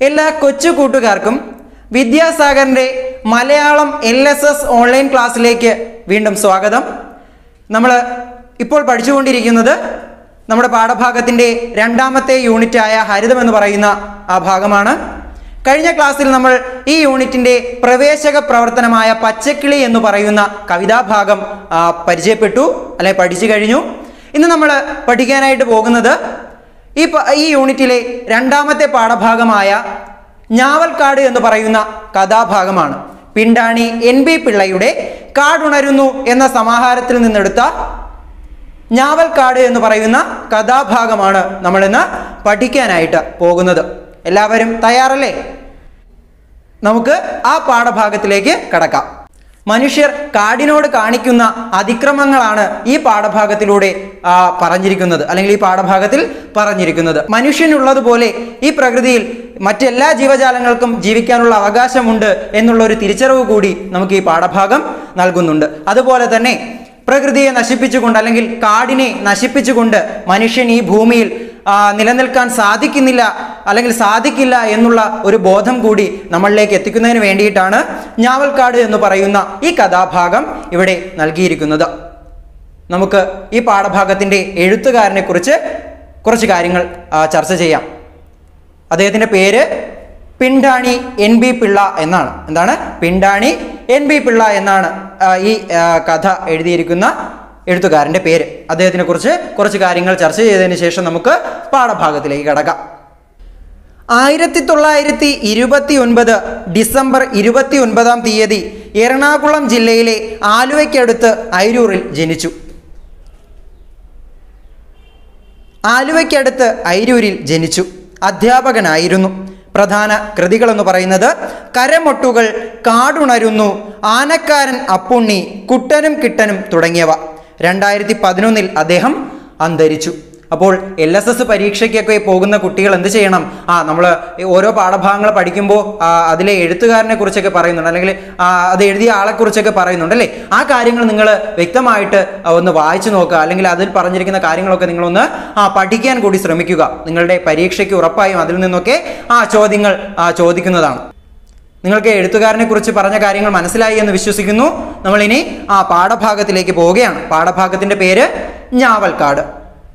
എല്ലാ കൊച്ചു കൂട്ടുകാർക്കും വിദ്യാസാഗറിൻ്റെ Malayalam L S S online ക്ലാസ്സിലേക്ക് വീണ്ടും സ്വാഗതം നമ്മൾ ഇപ്പോൾ പഠിച്ചുകൊണ്ടിരിക്കുന്നത് നമ്മുടെ പാഠഭാഗത്തിൻ്റെ രണ്ടാമത്തെ യൂണിറ്റായ ഹരിതം എന്ന് പറയുന്ന ആ ഭാഗമാണ് കഴിഞ്ഞ ക്ലാസ്സിൽ നമ്മൾ ഈ യൂണിറ്റിൻ്റെ പ്രവേശക പ്രവർത്തനമായ പച്ചക്കിളി എന്ന് പറയുന്ന കവിതാഭാഗം ആ, പരിചയപ്പെട്ടു അല്ലെ പഠിച്ചു കഴിഞ്ഞു ഇന്ന് നമ്മൾ പഠിക്കാനായിട്ട് പോകുന്നത് ഈ പ- ഈ യൂണിറ്റിലെ രണ്ടാമത്തെ പാഠഭാഗമായ ഞാവൽക്കാട് എന്ന് പറയുന്ന കഥാഭാഗമാണ് പിണ്ടാണി എൻ ബി പിള്ളയുടെ കാടുണരുന്നു എന്ന സമാഹാരത്തിൽ നിന്നെടുത്ത ഞാവൽക്കാട് എന്ന് പറയുന്ന കഥാഭാഗമാണ് നമ്മളിന്ന് പഠിക്കാനായിട്ട് പോകുന്നത് എല്ലാവരും തയ്യാറല്ലേ നമുക്ക് ആ പാഠഭാഗത്തിലേക്ക് കടക്കാം മനുഷ്യർ കാടിനോട് കാണിക്കുന്ന അതിക്രമങ്ങളാണ് ഈ പാഠഭാഗത്തിലൂടെ ആ, പറഞ്ഞിരിക്കുന്നത് അല്ലെങ്കിൽ ഈ പാഠഭാഗത്തിൽ പറഞ്ഞിരിക്കുന്നത് മനുഷ്യനുള്ളതുപോലെ ഈ പ്രകൃതിയിൽ മറ്റെല്ലാ ജീവജാലങ്ങൾക്കും ജീവിക്കാനുള്ള അവകാശമുണ്ട് എന്നുള്ള ഒരു തിരിച്ചറിവ് കൂടി നമുക്ക് ഈ പാഠഭാഗം നൽകുന്നുണ്ട് അതുപോലെ തന്നെ പ്രകൃതിയെ നശിപ്പിച്ചുകൊണ്ട് അല്ലെങ്കിൽ കാടിനെ നശിപ്പിച്ചുകൊണ്ട് മനുഷ്യൻ ഈ ഭൂമിയിൽ ആ, നിലനിൽക്കാൻ സാധിക്കുന്നില്ല അല്ലെങ്കിൽ സാധിക്കില്ല എന്നുള്ള ഒരു ബോധം കൂടി നമ്മളിലേക്ക് എത്തിക്കുന്നതിന് വേണ്ടിയിട്ടാണ് ഞാവൽക്കാട് എന്ന് പറയുന്ന ഈ കഥാഭാഗം ഇവിടെ നൽകിയിരിക്കുന്നത് നമുക്ക് ഈ പാഠഭാഗത്തിൻ്റെ എഴുത്തുകാരനെ കുറിച്ച് കുറച്ച് കാര്യങ്ങൾ ആ, ചർച്ച ചെയ്യാം അദ്ദേഹത്തിൻ്റെ പേര് പിണ്ടാണി എൻ ബി പിള്ള എന്നാണ് എന്താണ് പിണ്ടാണി എൻ ബി പിള്ള എന്നാണ് ആ, ഈ ആ, കഥ എഴുതിയിരിക്കുന്ന എഴുത്തുകാരൻ്റെ പേര് അദ്ദേഹത്തിനെ കുറിച്ച് കുറച്ച് കാര്യങ്ങൾ ചർച്ച ചെയ്തതിന് ശേഷം നമുക്ക് പാഠഭാഗത്തിലേക്ക് കടക്കാം ആയിരത്തി തൊള്ളായിരത്തി ഇരുപത്തി ഒൻപത് ഡിസംബർ ഇരുപത്തി ഒൻപതാം തീയതി എറണാകുളം ജില്ലയിലെ ആലുവയ്ക്കടുത്ത് ഐരൂറിൽ ജനിച്ചു ആലുവയ്ക്കടുത്ത് ഐരൂരിൽ ജനിച്ചു അധ്യാപകനായിരുന്നു പ്രധാന കൃതികളെന്ന് പറയുന്നത് കരമൊട്ടുകൾ കാടുണരുന്നു ആനക്കാരൻ അപ്പുണ്ണി കുട്ടനും കിട്ടനും തുടങ്ങിയവ രണ്ടായിരത്തി പതിനൊന്നിൽ അദ്ദേഹം അന്തരിച്ചു അപ്പോൾ എൽ എസ് എസ് പരീക്ഷയ്ക്കൊക്കെ പോകുന്ന കുട്ടികൾ എന്ത് ചെയ്യണം ആ നമ്മൾ ഓരോ പാഠഭാഗങ്ങൾ പഠിക്കുമ്പോൾ ആ, അതിലെ എഴുത്തുകാരനെ കുറിച്ചൊക്കെ പറയുന്നുണ്ട് അല്ലെങ്കിൽ ആ, അത് എഴുതിയ ആളെക്കുറിച്ചൊക്കെ പറയുന്നുണ്ട് അല്ലേ ആ കാര്യങ്ങൾ നിങ്ങൾ വ്യക്തമായിട്ട് ആ, ഒന്ന് വായിച്ചു നോക്കുക അല്ലെങ്കിൽ അതിൽ പറഞ്ഞിരിക്കുന്ന കാര്യങ്ങളൊക്കെ നിങ്ങളൊന്ന് ആ പഠിക്കാൻ കൂടി ശ്രമിക്കുക നിങ്ങളുടെ പരീക്ഷയ്ക്ക് ഉറപ്പായും അതിൽ നിന്നൊക്കെ ആ ചോദ്യങ്ങൾ ആ, ചോദിക്കുന്നതാണ് നിങ്ങൾക്ക് എഴുത്തുകാരനെ കുറിച്ച് പറഞ്ഞ കാര്യങ്ങൾ മനസ്സിലായി എന്ന് വിശ്വസിക്കുന്നു നമ്മളിനി ആ പാഠഭാഗത്തിലേക്ക് പോവുകയാണ് പാഠഭാഗത്തിന്റെ പേര് ഞാവൽക്കാട്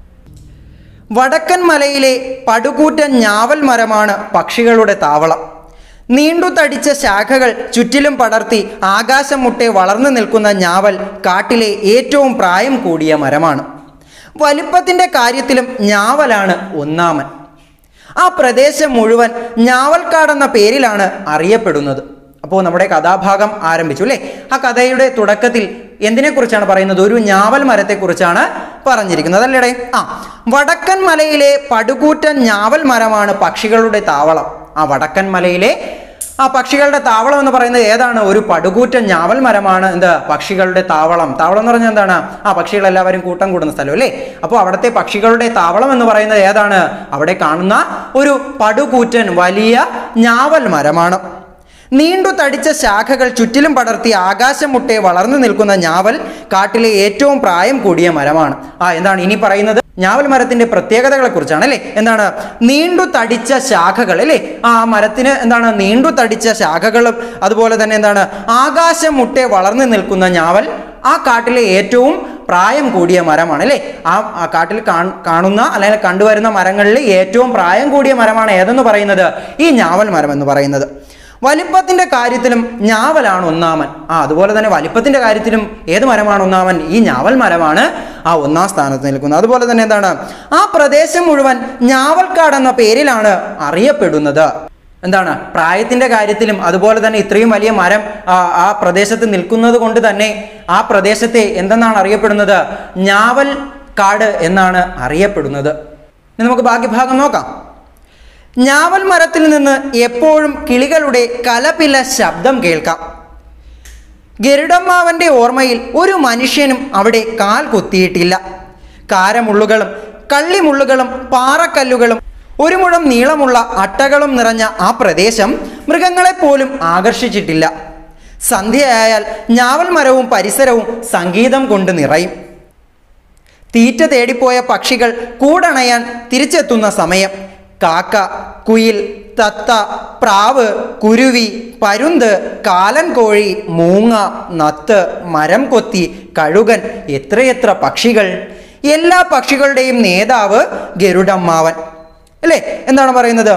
വടക്കൻ മലയിലെ പടുകൂറ്റൻ ഞാവൽ മരമാണ് പക്ഷികളുടെ താവളം നീണ്ടു തടിച്ച ശാഖകൾ ചുറ്റിലും പടർത്തി ആകാശം മുട്ടെ വളർന്നു നിൽക്കുന്ന ഞാവൽ കാട്ടിലെ ഏറ്റവും പ്രായം കൂടിയ മരമാണ് വലിപ്പത്തിൻ്റെ കാര്യത്തിലും ഞാവലാണ് ഒന്നാമൻ ആ പ്രദേശം മുഴുവൻ ഞാവൽക്കാടെന്ന പേരിലാണ് അറിയപ്പെടുന്നത് അപ്പോൾ നമ്മുടെ കഥാഭാഗം ആരംഭിച്ചു അല്ലേ ആ കഥയുടെ തുടക്കത്തിൽ എന്തിനെക്കുറിച്ചാണ് പറയുന്നത് ഒരു ഞാവൽ മരത്തെക്കുറിച്ചാണ് പറഞ്ഞിരിക്കുന്നത് അല്ലേടെ ആ വടക്കൻ മലയിലെ പടുകൂറ്റൻ ഞാവൽ മരമാണ് പക്ഷികളുടെ താവളം ആ വടക്കൻ മലയിലെ ആ പക്ഷികളുടെ താവളം എന്ന് പറയുന്നത് ഏതാണ് ഒരു പടുകൂറ്റൻ ഞാവൽ മരമാണ് എന്ത് പക്ഷികളുടെ താവളം താവളം എന്ന് പറഞ്ഞാൽ എന്താണ് ആ പക്ഷികൾ എല്ലാവരും കൂട്ടം കൂടുന്ന സ്ഥലം അല്ലേ അപ്പോൾ അവിടുത്തെ പക്ഷികളുടെ താവളം എന്ന് പറയുന്നത് ഏതാണ് അവിടെ കാണുന്ന ഒരു പടുകൂറ്റൻ വലിയ ഞാവൽ മരമാണ് നീണ്ടു തടിച്ച ശാഖകൾ ചുറ്റിലും പടർത്തി ആകാശം മുട്ടെ വളർന്നു നിൽക്കുന്ന ഞാവൽ കാട്ടിലെ ഏറ്റവും പ്രായം കൂടിയ മരമാണ് ആ എന്താണ് ഇനി പറയുന്നത് ഞാവൽ മരത്തിന്റെ പ്രത്യേകതകളെ കുറിച്ചാണ് അല്ലേ എന്താണ് നീണ്ടു തടിച്ച ശാഖകൾ അല്ലേ ആ മരത്തിന് എന്താണ് നീണ്ടു തടിച്ച ശാഖകളും അതുപോലെ തന്നെ എന്താണ് ആകാശം മുട്ടെ വളർന്നു നിൽക്കുന്ന ഞാവൽ ആ കാട്ടിലെ ഏറ്റവും പ്രായം കൂടിയ മരമാണ് അല്ലേ ആ ആ കാട്ടിൽ കാൺ- കാണുന്ന അല്ലെങ്കിൽ കണ്ടുവരുന്ന മരങ്ങളിൽ ഏറ്റവും പ്രായം കൂടിയ മരമാണ് ഏതെന്ന് പറയുന്നത് ഈ ഞാവൽ മരം എന്ന് പറയുന്നത് വലിപ്പത്തിന്റെ കാര്യത്തിലും ഞാവലാണ് ഒന്നാമൻ ആ അതുപോലെ തന്നെ വലിപ്പത്തിന്റെ കാര്യത്തിലും ഏത് മരമാണ് ഒന്നാമൻ ഈ ഞാവൽ മരമാണ് ആ ഒന്നാം സ്ഥാനത്ത് നിൽക്കുന്നത് അതുപോലെ തന്നെ എന്താണ് ആ പ്രദേശം മുഴുവൻ ഞാവൽക്കാട് എന്ന പേരിലാണ് അറിയപ്പെടുന്നത് എന്താണ് പ്രായത്തിന്റെ കാര്യത്തിലും അതുപോലെ തന്നെ ഇത്രയും വലിയ മരം ആ, ആ പ്രദേശത്ത് നിൽക്കുന്നത് കൊണ്ട് തന്നെ ആ പ്രദേശത്തെ എന്തെന്നാണ് അറിയപ്പെടുന്നത് ഞാവൽ കാട് എന്നാണ് അറിയപ്പെടുന്നത് ഇനി നമുക്ക് ബാക്കി ഭാഗം നോക്കാം ഞാവൽ മരത്തിൽ നിന്ന് എപ്പോഴും കിളികളുടെ കലപില ശബ്ദം കേൾക്കാം ഗരുഡമ്മാവന്റെ ഓർമ്മയിൽ ഒരു മനുഷ്യനും അവിടെ കാൽ കുത്തിയിട്ടില്ല കാരമുള്ളുകളും കള്ളിമുള്ളുകളും പാറക്കല്ലുകളും ഒരു മുഴം നീളമുള്ള അട്ടകളും നിറഞ്ഞ ആ പ്രദേശം മൃഗങ്ങളെപ്പോലും ആകർഷിച്ചിട്ടില്ല സന്ധ്യയായാൽ ഞാവൽ മരവും പരിസരവും സംഗീതം കൊണ്ട് നിറയും തീറ്റ തേടിപ്പോയ പക്ഷികൾ കൂടണയാൻ തിരിച്ചെത്തുന്ന സമയം കാക്ക കുയിൽ തത്ത പ്രാവ് കുരുവി പരുന്ത് കാലൻ കോഴി മൂങ്ങ നത്ത് മരം കൊത്തി കഴുകൻ എത്രയെത്ര പക്ഷികൾ എല്ലാ പക്ഷികളുടെയും നേതാവ് ഗരുഡമ്മാവൻ അല്ലേ എന്താണ് പറയുന്നത്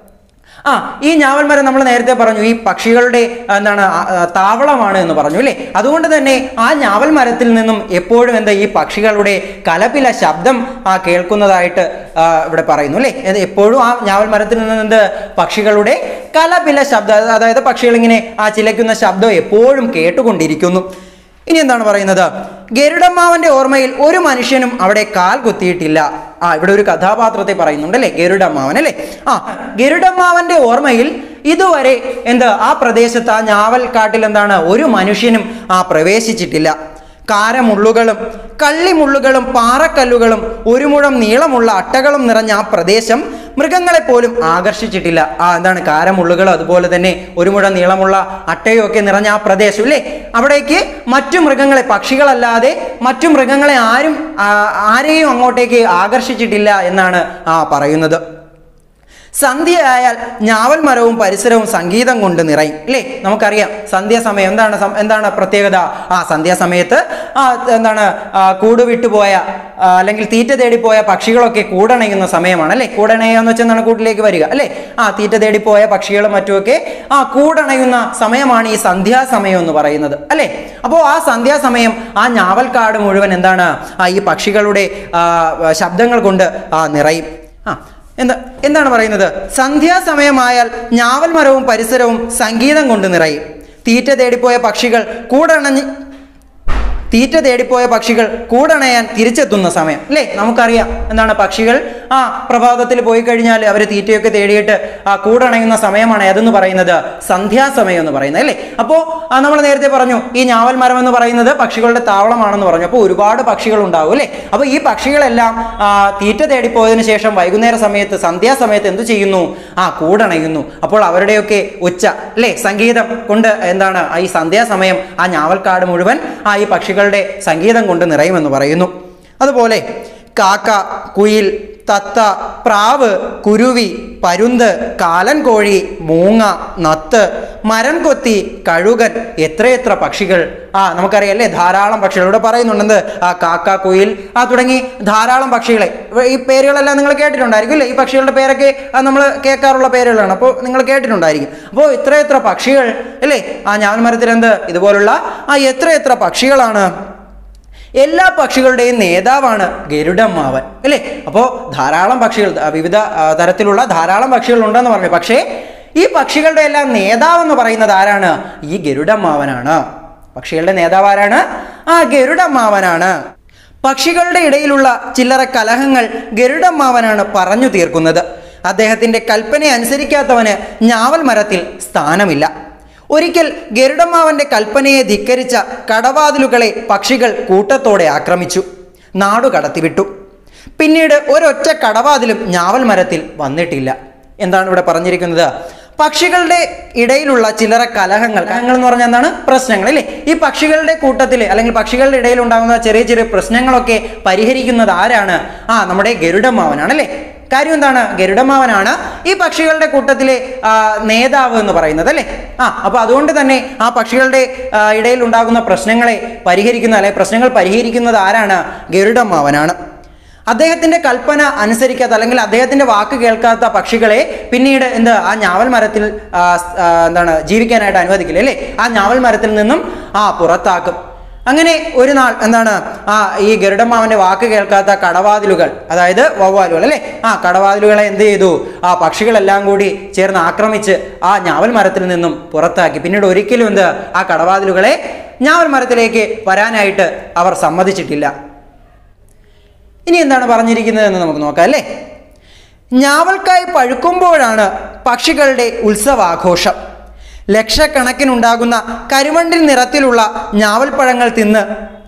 ആ ഈ ഞാവൽ മരം നമ്മൾ നേരത്തെ പറഞ്ഞു ഈ പക്ഷികളുടെ ആ, എന്താണ് ആ, ആ, താവളമാണ് എന്ന് പറഞ്ഞു അല്ലേ അതുകൊണ്ട് തന്നെ ആ ഞാവൽ മരത്തിൽ നിന്നും എപ്പോഴും എന്താ ഈ പക്ഷികളുടെ കലപില ശബ്ദം ആ കേൾക്കുന്നതായിട്ട് ആ, ഇവിടെ പറയുന്നു അല്ലേ ഇത് എപ്പോഴും ആ ഞാവൽ മരത്തിൽ നിന്ന് എന്ത് പക്ഷികളുടെ കലപില ശബ്ദം അതായത് പക്ഷികൾ ഇങ്ങനെ ആ ചിലയ്ക്കുന്ന ശബ്ദം എപ്പോഴും കേട്ടുകൊണ്ടിരിക്കുന്നു ഇനി എന്താണ് പറയുന്നത് ഗരുഡമ്മാവന്റെ ഓർമ്മയിൽ ഒരു മനുഷ്യനും അവിടെ കാൽ കുത്തിയിട്ടില്ല ആ ഇവിടെ ഒരു കഥാപാത്രത്തെ പറയുന്നുണ്ട് അല്ലേ ഗരുഡമ്മാവൻ അല്ലേ ആ ഗരുഡമ്മാവന്റെ ഓർമ്മയിൽ ഇതുവരെ എന്ത് ആ പ്രദേശത്ത് ആ ഞാവൽ കാട്ടിൽ എന്താണ് ഒരു മനുഷ്യനും ആ പ്രവേശിച്ചിട്ടില്ല കാരമുള്ളുകളും കള്ളിമുള്ളുകളും പാറക്കല്ലുകളും ഒരു മുഴം നീളമുള്ള അട്ടകളും നിറഞ്ഞ ആ പ്രദേശം മൃഗങ്ങളെ പോലും ആകർഷിച്ചിട്ടില്ല ആ എന്താണ് കാരമുള്ളുകളും അതുപോലെ തന്നെ ഒരു മുഴം നീളമുള്ള അട്ടയും ഒക്കെ നിറഞ്ഞ ആ പ്രദേശം ഇല്ലേ അവിടേക്ക് മറ്റു മൃഗങ്ങളെ പക്ഷികളല്ലാതെ മറ്റു മൃഗങ്ങളെ ആരും ആ, ആരെയും അങ്ങോട്ടേക്ക് ആകർഷിച്ചിട്ടില്ല എന്നാണ് ആ പറയുന്നത് സന്ധ്യയായാൽ ഞാവൽ മരവും പരിസരവും സംഗീതം കൊണ്ട് നിറയും അല്ലേ നമുക്കറിയാം സന്ധ്യാസമയം എന്താണ് സം- എന്താണ് പ്രത്യേകത ആ സന്ധ്യാസമയത്ത് ആ എന്താണ് ആ, കൂട് വിട്ടുപോയ ആ, അല്ലെങ്കിൽ തീറ്റ തേടിപ്പോയ പക്ഷികളൊക്കെ കൂടണയുന്ന സമയമാണ് അല്ലേ കൂടണയുക എന്ന് വെച്ചാൽ എന്താണ് കൂട്ടിലേക്ക് വരിക അല്ലേ ആ തീറ്റ തേടിപ്പോയ പക്ഷികളും മറ്റുമൊക്കെ ആ കൂടണയുന്ന സമയമാണ് ഈ സന്ധ്യാസമയം എന്ന് പറയുന്നത് അല്ലേ അപ്പോൾ ആ സന്ധ്യാസമയം ആ ഞാവൽക്കാട് മുഴുവൻ എന്താണ് ആ ഈ പക്ഷികളുടെ ആ, ശബ്ദങ്ങൾ കൊണ്ട് ആ നിറയും ആ എന്താ എന്താണ് പറയുന്നത് സന്ധ്യാസമയമായാൽ ഞാവൽ മരവും പരിസരവും സംഗീതം കൊണ്ട് നിറയും തീറ്റ തേടിപ്പോയ പക്ഷികൾ കൂടണഞ്ഞ് തീറ്റ തേടിപ്പോയ പക്ഷികൾ കൂടണയാൻ തിരിച്ചെത്തുന്ന സമയം അല്ലേ നമുക്കറിയാം എന്താണ് പക്ഷികൾ ആ പ്രഭാതത്തിൽ പോയി കഴിഞ്ഞാൽ അവർ തീറ്റയൊക്കെ തേടിയിട്ട് ആ കൂടണയുന്ന സമയമാണ് അതെന്ന് പറയുന്നത് സന്ധ്യാസമയം എന്ന് പറയുന്നത് അല്ലേ അപ്പോൾ നമ്മൾ നേരത്തെ പറഞ്ഞു ഈ ഞാവൽ മരം എന്ന് പറയുന്നത് പക്ഷികളുടെ താവളമാണെന്ന് പറഞ്ഞു അപ്പോൾ ഒരുപാട് പക്ഷികൾ ഉണ്ടാവും അല്ലേ അപ്പോൾ ഈ പക്ഷികളെല്ലാം ആ, തീറ്റ തേടിപ്പോയതിനു ശേഷം വൈകുന്നേര സമയത്ത് സന്ധ്യാസമയത്ത് എന്തു ചെയ്യുന്നു ആ കൂടണയുന്നു അപ്പോൾ അവരുടെയൊക്കെ ഉച്ച അല്ലേ സംഗീതം കൊണ്ട് എന്താണ് ആ ഈ സന്ധ്യാസമയം ആ ഞാവൽക്കാട് മുഴുവൻ ആ ഈ പക്ഷികളുടെ സംഗീതം കൊണ്ട് നിറയുമെന്ന് പറയുന്നു അതുപോലെ കാക്ക കുയിൽ തത്ത പ്രാവ് കുരുവി പരുന്ത് കാലൻ കോഴി മൂങ്ങ നത്ത് മരം കൊത്തി കഴുകൻ എത്രയെത്ര പക്ഷികൾ ആ നമുക്കറിയാം അല്ലേ ധാരാളം പക്ഷികൾ ഇവിടെ പറയുന്നുണ്ടെന്ന് ആ കാക്ക കുയിൽ ആ തുടങ്ങി ധാരാളം പക്ഷികളെ ഇവ- ഈ പേരുകളെല്ലാം നിങ്ങൾ കേട്ടിട്ടുണ്ടായിരിക്കും അല്ലേ ഈ പക്ഷികളുടെ പേരൊക്കെ നമ്മൾ കേൾക്കാറുള്ള പേരുകളാണ് അപ്പോൾ നിങ്ങൾ കേട്ടിട്ടുണ്ടായിരിക്കും അപ്പോൾ ഇത്രയെത്ര പക്ഷികൾ അല്ലേ ആ ഞാവൽ മരത്തിൽ എന്ത് ഇതുപോലുള്ള ആ എത്രയെത്ര പക്ഷികളാണ് എല്ലാ പക്ഷികളുടെയും നേതാവാണ് ഗരുഡമ്മാവൻ അല്ലേ അപ്പോൾ ധാരാളം പക്ഷികൾ ആ, വിവിധ ആ, തരത്തിലുള്ള ധാരാളം പക്ഷികൾ ഉണ്ടെന്ന് പറഞ്ഞു പക്ഷേ ഈ പക്ഷികളുടെ എല്ലാം നേതാവെന്ന് പറയുന്നത് ആരാണ് ഈ ഗരുഡമ്മാവനാണ് പക്ഷികളുടെ നേതാവ് ആരാണ് ആ ഗരുഡമ്മാവനാണ് പക്ഷികളുടെ ഇടയിലുള്ള ചില്ലറ കലഹങ്ങൾ ഗരുഡമ്മാവനാണ് പറഞ്ഞു തീർക്കുന്നത് അദ്ദേഹത്തിന്റെ കൽപ്പന അനുസരിക്കാത്തവന് ഞാവൽ മരത്തിൽ സ്ഥാനമില്ല ഒരിക്കൽ ഗരുഡമ്മാവന്റെ കൽപ്പനയെ ധിക്കരിച്ച കടവാതിലുകളെ പക്ഷികൾ കൂട്ടത്തോടെ ആക്രമിച്ചു നാടു കടത്തിവിട്ടു പിന്നീട് ഒരൊറ്റ കടവാതിലും ഞാവൽ മരത്തിൽ വന്നിട്ടില്ല എന്താണ് ഇവിടെ പറഞ്ഞിരിക്കുന്നത് പക്ഷികളുടെ ഇടയിലുള്ള ചില്ലറ കലഹങ്ങൾ കലഹങ്ങൾ എന്ന് പറഞ്ഞാൽ എന്താണ് പ്രശ്നങ്ങൾ അല്ലേ ഈ പക്ഷികളുടെ കൂട്ടത്തിൽ അല്ലെങ്കിൽ പക്ഷികളുടെ ഇടയിൽ ഉണ്ടാകുന്ന ചെറിയ ചെറിയ പ്രശ്നങ്ങളൊക്കെ പരിഹരിക്കുന്നത് ആരാണ് ആ നമ്മുടെ ഗരുഡമ്മാവനാണ് അല്ലേ കാര്യം എന്താണ് ഗരുഡമാവനാണ് ഈ പക്ഷികളുടെ കൂട്ടത്തിലെ ആ, നേതാവ് എന്ന് പറയുന്നത് അല്ലേ ആ അപ്പൊ അതുകൊണ്ട് തന്നെ ആ പക്ഷികളുടെ ആ, ഇടയിൽ ഉണ്ടാകുന്ന പ്രശ്നങ്ങളെ പരിഹരിക്കുന്ന അല്ലെ പ്രശ്നങ്ങൾ പരിഹരിക്കുന്നത് ആരാണ് ഗരുഡമാവനാണ് അദ്ദേഹത്തിന്റെ കൽപ്പന അനുസരിക്കാത്ത അല്ലെങ്കിൽ അദ്ദേഹത്തിന്റെ വാക്ക് കേൾക്കാത്ത പക്ഷികളെ പിന്നീട് എന്ത് ആ ഞാവൽ മരത്തിൽ ആ, സ്- ആ, എന്താണ് ജീവിക്കാനായിട്ട് അനുവദിക്കില്ല അല്ലേ ആ ഞാവൽ മരത്തിൽ നിന്നും ആ പുറത്താക്കും അങ്ങനെ ഒരു നാൾ എന്താണ് ആ ഈ ഗരുഡമ്മാവന്റെ വാക്ക് കേൾക്കാത്ത കടവാതിലുകൾ അതായത് വവ്വാലുകൾ അല്ലേ ആ കടവാതിലുകളെ എന്ത് ചെയ്തു ആ പക്ഷികളെല്ലാം കൂടി ചേർന്ന് ആക്രമിച്ച് ആ ഞാവൽ മരത്തിൽ നിന്നും പുറത്താക്കി പിന്നീട് ഒരിക്കലും എന്ത് ആ കടവാതിലുകളെ ഞാവൽ മരത്തിലേക്ക് വരാനായിട്ട് അവർ സമ്മതിച്ചിട്ടില്ല ഇനി എന്താണ് പറഞ്ഞിരിക്കുന്നത് എന്ന് നമുക്ക് നോക്കാം അല്ലേ ഞാവൽക്കായി പഴുക്കുമ്പോഴാണ് പക്ഷികളുടെ ഉത്സവാഘോഷം ലക്ഷക്കണക്കിനുണ്ടാകുന്ന കരിമണ്ടിൽ നിറത്തിലുള്ള ഞാവൽപ്പഴങ്ങൾ തിന്ന്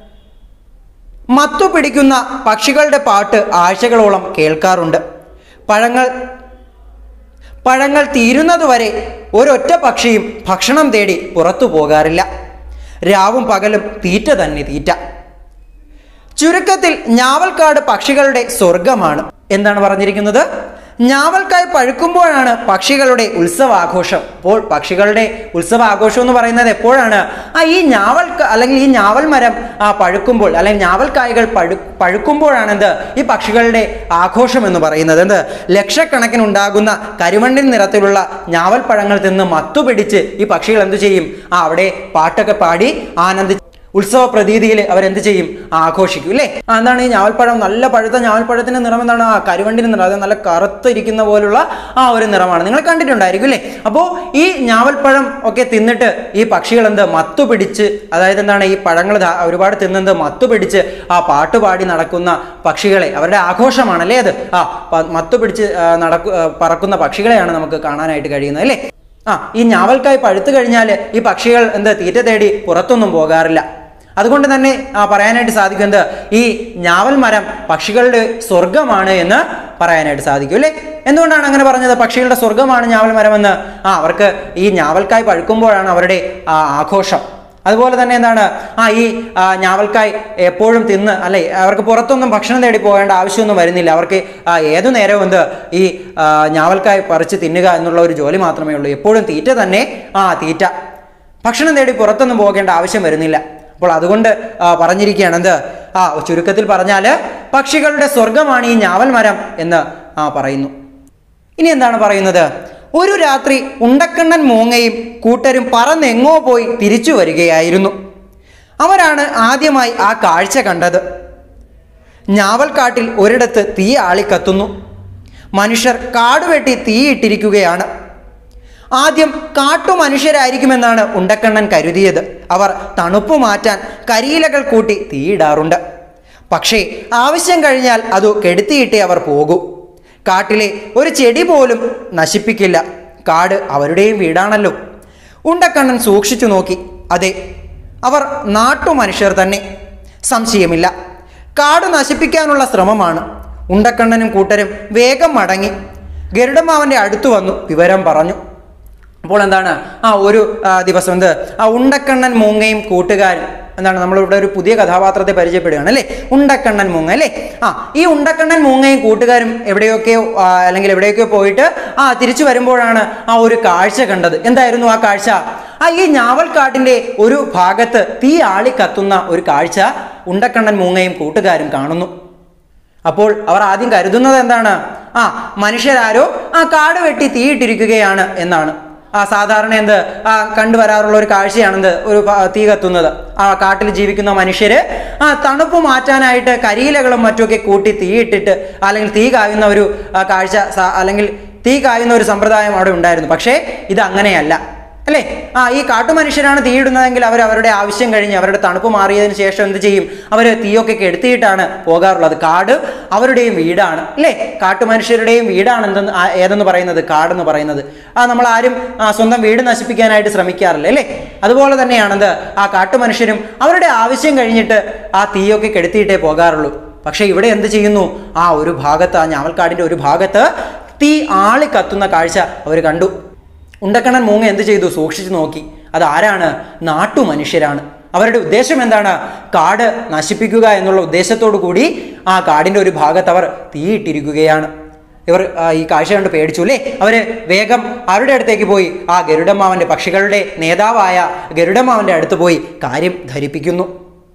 മത്തു പിടിക്കുന്ന പക്ഷികളുടെ പാട്ട് ആഴ്ചകളോളം കേൾക്കാറുണ്ട് പഴങ്ങൾ പഴങ്ങൾ തീരുന്നതുവരെ ഒരൊറ്റ പക്ഷിയും ഭക്ഷണം തേടി പുറത്തു പോകാറില്ല രാവും പകലും തീറ്റ തന്നെ തീറ്റ ചുരുക്കത്തിൽ ഞാവൽക്കാട് പക്ഷികളുടെ സ്വർഗമാണ് എന്താണ് പറഞ്ഞിരിക്കുന്നത് ഞാവൽക്കായ് പഴുക്കുമ്പോഴാണ് പക്ഷികളുടെ ഉത്സവാഘോഷം അപ്പോൾ പക്ഷികളുടെ ഉത്സവാഘോഷം എന്ന് പറയുന്നത് എപ്പോഴാണ് ആ ഈ ഞാവൽ അല്ലെങ്കിൽ ഈ ഞാവൽ മരം ആ പഴുക്കുമ്പോൾ അല്ലെങ്കിൽ ഞാവൽക്കായകൾ പഴു പഴുക്കുമ്പോഴാണ് എന്ത് ഈ പക്ഷികളുടെ ആഘോഷം എന്ന് പറയുന്നത് എന്ത് ലക്ഷക്കണക്കിന് ഉണ്ടാകുന്ന കരിമണ്ണിൻ നിറത്തിലുള്ള ഞാവൽ പഴങ്ങൾ തിന്ന് മത്തുപിടിച്ച് ഈ പക്ഷികൾ എന്ത് ചെയ്യും ആ അവിടെ പാട്ടൊക്കെ പാടി ആനന്ദി ഉത്സവ പ്രതീതിയിൽ അവരെന്ത് ചെയ്യും ആഘോഷിക്കും അല്ലേ ആ, എന്താണ് ഈ ഞാവൽപ്പഴം നല്ല പഴുത്ത ഞാവൽപ്പഴത്തിന്റെ നിറം എന്താണ് ആ കരുവണ്ടിന്റെ നിറം അത് നല്ല കറുത്തിരിക്കുന്ന പോലുള്ള ആ ഒരു നിറമാണ് നിങ്ങൾ കണ്ടിട്ടുണ്ടായിരിക്കും അല്ലേ അപ്പോൾ ഈ ഞാവൽപ്പഴം ഒക്കെ തിന്നിട്ട് ഈ പക്ഷികൾ എന്ത് മത്തു പിടിച്ച് അതായത് എന്താണ് ഈ പഴങ്ങൾ ധാ- ഒരുപാട് തിന്നത് മത്തു പിടിച്ച് ആ പാട്ട് പാടി നടക്കുന്ന പക്ഷികളെ അവരുടെ ആഘോഷമാണല്ലേ അത് ആ പ- മത്തു പിടിച്ച് ആ, നടക്കു ആ, പറക്കുന്ന പക്ഷികളെയാണ് നമുക്ക് കാണാനായിട്ട് കഴിയുന്നത് അല്ലേ ആ ഈ ഞാവൽക്കായി പഴുത്തു കഴിഞ്ഞാൽ ഈ പക്ഷികൾ എന്ത് തീറ്റ തേടി പുറത്തൊന്നും പോകാറില്ല അതുകൊണ്ട് തന്നെ ആ, പറയാനായിട്ട് സാധിക്കും എന്ത് ഈ ഞാവൽ മരം പക്ഷികളുടെ സ്വർഗമാണ് എന്ന് പറയാനായിട്ട് സാധിക്കും അല്ലേ എന്തുകൊണ്ടാണ് അങ്ങനെ പറഞ്ഞത് പക്ഷികളുടെ സ്വർഗമാണ് ഞാവൽ മരം എന്ന് ആ അവർക്ക് ഈ ഞാവൽക്കായ് പഴുക്കുമ്പോഴാണ് അവരുടെ ആ, ആഘോഷം അതുപോലെ തന്നെ എന്താണ് ആ ഈ ആ, ഞാവൽക്കായ് എപ്പോഴും തിന്ന് അല്ലെ അവർക്ക് പുറത്തൊന്നും ഭക്ഷണം തേടി പോകേണ്ട ആവശ്യമൊന്നും വരുന്നില്ല അവർക്ക് ആ, ഏതു നേരവും എന്ത് ഈ ആ, ഞാവൽക്കായ് പറിച്ച് തിന്നുക എന്നുള്ള ഒരു ജോലി മാത്രമേ ഉള്ളൂ എപ്പോഴും തീറ്റ തന്നെ ആ തീറ്റ ഭക്ഷണം തേടി പുറത്തൊന്നും പോകേണ്ട ആവശ്യം വരുന്നില്ല അപ്പോൾ അതുകൊണ്ട് ആ, പറഞ്ഞിരിക്കുകയാണ് എന്ത് ആ ചുരുക്കത്തിൽ പറഞ്ഞാൽ പക്ഷികളുടെ സ്വർഗമാണ് ഈ ഞാവൽ മരം എന്ന് ആ, പറയുന്നു ഇനി എന്താണ് പറയുന്നത് ഒരു രാത്രി ഉണ്ടക്കണ്ണൻ മൂങ്ങയും കൂട്ടരും പറന്നെങ്ങോ പോയി തിരിച്ചു വരികയായിരുന്നു അവരാണ് ആദ്യമായി ആ കാഴ്ച കണ്ടത് ഞാവൽക്കാട്ടിൽ ഒരിടത്ത് തീ ആളിക്കത്തുന്നു മനുഷ്യർ കാടുവെട്ടി തീയിട്ടിരിക്കുകയാണ് ആദ്യം കാട്ടുമനുഷ്യരായിരിക്കുമെന്നാണ് ഉണ്ടക്കണ്ണൻ കരുതിയത് അവർ തണുപ്പ് മാറ്റാൻ കരിയിലകൾ കൂട്ടി തീയിടാറുണ്ട് പക്ഷേ ആവശ്യം കഴിഞ്ഞാൽ അത് കെടുത്തിയിട്ടേ അവർ പോകൂ കാട്ടിലെ ഒരു ചെടി പോലും നശിപ്പിക്കില്ല കാട് അവരുടെയും വീടാണല്ലോ ഉണ്ടക്കണ്ണൻ സൂക്ഷിച്ചു നോക്കി അതെ അവർ നാട്ടുമനുഷ്യർ തന്നെ സംശയമില്ല കാട് നശിപ്പിക്കാനുള്ള ശ്രമമാണ് ഉണ്ടക്കണ്ണനും കൂട്ടരും വേഗം മടങ്ങി ഗരുഡമാവൻ്റെ അടുത്തു വന്നു വിവരം പറഞ്ഞു അപ്പോൾ എന്താണ് ആ ഒരു ആ, ദിവസം എന്ത് ആ ഉണ്ടക്കണ്ണൻ മൂങ്ങയും കൂട്ടുകാരും എന്താണ് നമ്മളിവിടെ ഒരു പുതിയ കഥാപാത്രത്തെ പരിചയപ്പെടുകയാണ് അല്ലേ ഉണ്ടക്കണ്ണൻ മൂങ്ങ അല്ലേ ആ ഈ ഉണ്ടക്കണ്ണൻ മൂങ്ങയും കൂട്ടുകാരും എവിടെയൊക്കെയോ ആ, അല്ലെങ്കിൽ എവിടെയൊക്കെയോ പോയിട്ട് ആ തിരിച്ചു വരുമ്പോഴാണ് ആ ഒരു കാഴ്ച കണ്ടത് എന്തായിരുന്നു ആ കാഴ്ച ആ ഈ ഞാവൽക്കാട്ടിന്റെ ഒരു ഭാഗത്ത് തീ ആളി കത്തുന്ന ഒരു കാഴ്ച ഉണ്ടക്കണ്ണൻ മൂങ്ങയും കൂട്ടുകാരും കാണുന്നു അപ്പോൾ അവർ ആദ്യം കരുതുന്നത് എന്താണ് ആ മനുഷ്യരാരോ ആ കാട് വെട്ടി തീയിട്ടിരിക്കുകയാണ് എന്നാണ് ആ സാധാരണ എന്ത് ആ കണ്ടുവരാറുള്ള ഒരു കാഴ്ചയാണെന്ത് ഒരു പ- തീ കത്തുന്നത് ആ കാട്ടിൽ ജീവിക്കുന്ന മനുഷ്യര് ആ തണുപ്പ് മാറ്റാനായിട്ട് കരിയിലകളും മറ്റുമൊക്കെ കൂട്ടി തീയിട്ടിട്ട് അല്ലെങ്കിൽ തീ കായുന്ന ഒരു ആ, കാഴ്ച സ- അല്ലെങ്കിൽ തീ കായുന്ന ഒരു സമ്പ്രദായം അവിടെ ഉണ്ടായിരുന്നു പക്ഷേ ഇത് അങ്ങനെയല്ല അല്ലേ ആ ഈ കാട്ടുമനുഷ്യരാണ് തീയിടുന്നതെങ്കിൽ അവർ അവരുടെ ആവശ്യം കഴിഞ്ഞ് അവരുടെ തണുപ്പ് മാറിയതിന് ശേഷം എന്ത് ചെയ്യും അവർ തീയൊക്കെ കെടുത്തിയിട്ടാണ് പോകാറുള്ളത് കാട് അവരുടെയും വീടാണ് അല്ലേ കാട്ടുമനുഷ്യരുടെയും വീടാണ് എന്തെന്ന് ആ- ഏതെന്ന് പറയുന്നത് കാടെന്ന് പറയുന്നത് ആ നമ്മൾ ആരും ആ, സ്വന്തം വീട് നശിപ്പിക്കാനായിട്ട് ശ്രമിക്കാറില്ല അല്ലേ അതുപോലെ തന്നെയാണെന്ത് ആ കാട്ടുമനുഷ്യരും അവരുടെ ആവശ്യം കഴിഞ്ഞിട്ട് ആ തീയൊക്കെ കെടുത്തിയിട്ടേ പോകാറുള്ളൂ പക്ഷേ ഇവിടെ എന്ത് ചെയ്യുന്നു ആ ഒരു ഭാഗത്ത് ആ ഞാവൽക്കാടിന്റെ ഒരു ഭാഗത്ത് തീ ആളി കത്തുന്ന കാഴ്ച അവർ കണ്ടു ഉണ്ടക്കണ്ണൻ മൂങ്ങ എന്ത് ചെയ്തു സൂക്ഷിച്ചു നോക്കി അത് ആരാണ് നാട്ടുമനുഷ്യരാണ് അവരുടെ ഉദ്ദേശം എന്താണ് കാട് നശിപ്പിക്കുക എന്നുള്ള ഉദ്ദേശത്തോടു കൂടി ആ കാടിന്റെ ഒരു ഭാഗത്ത് അവർ തീയിട്ടിരിക്കുകയാണ് ഇവർ ആ, ഈ കാഴ്ച കണ്ട് പേടിച്ചു അല്ലേ അവര് വേഗം അവരുടെ അടുത്തേക്ക് പോയി ആ ഗരുഡമാവന്റെ പക്ഷികളുടെ നേതാവായ ഗരുഡമാവന്റെ അടുത്ത് പോയി കാര്യം ധരിപ്പിക്കുന്നു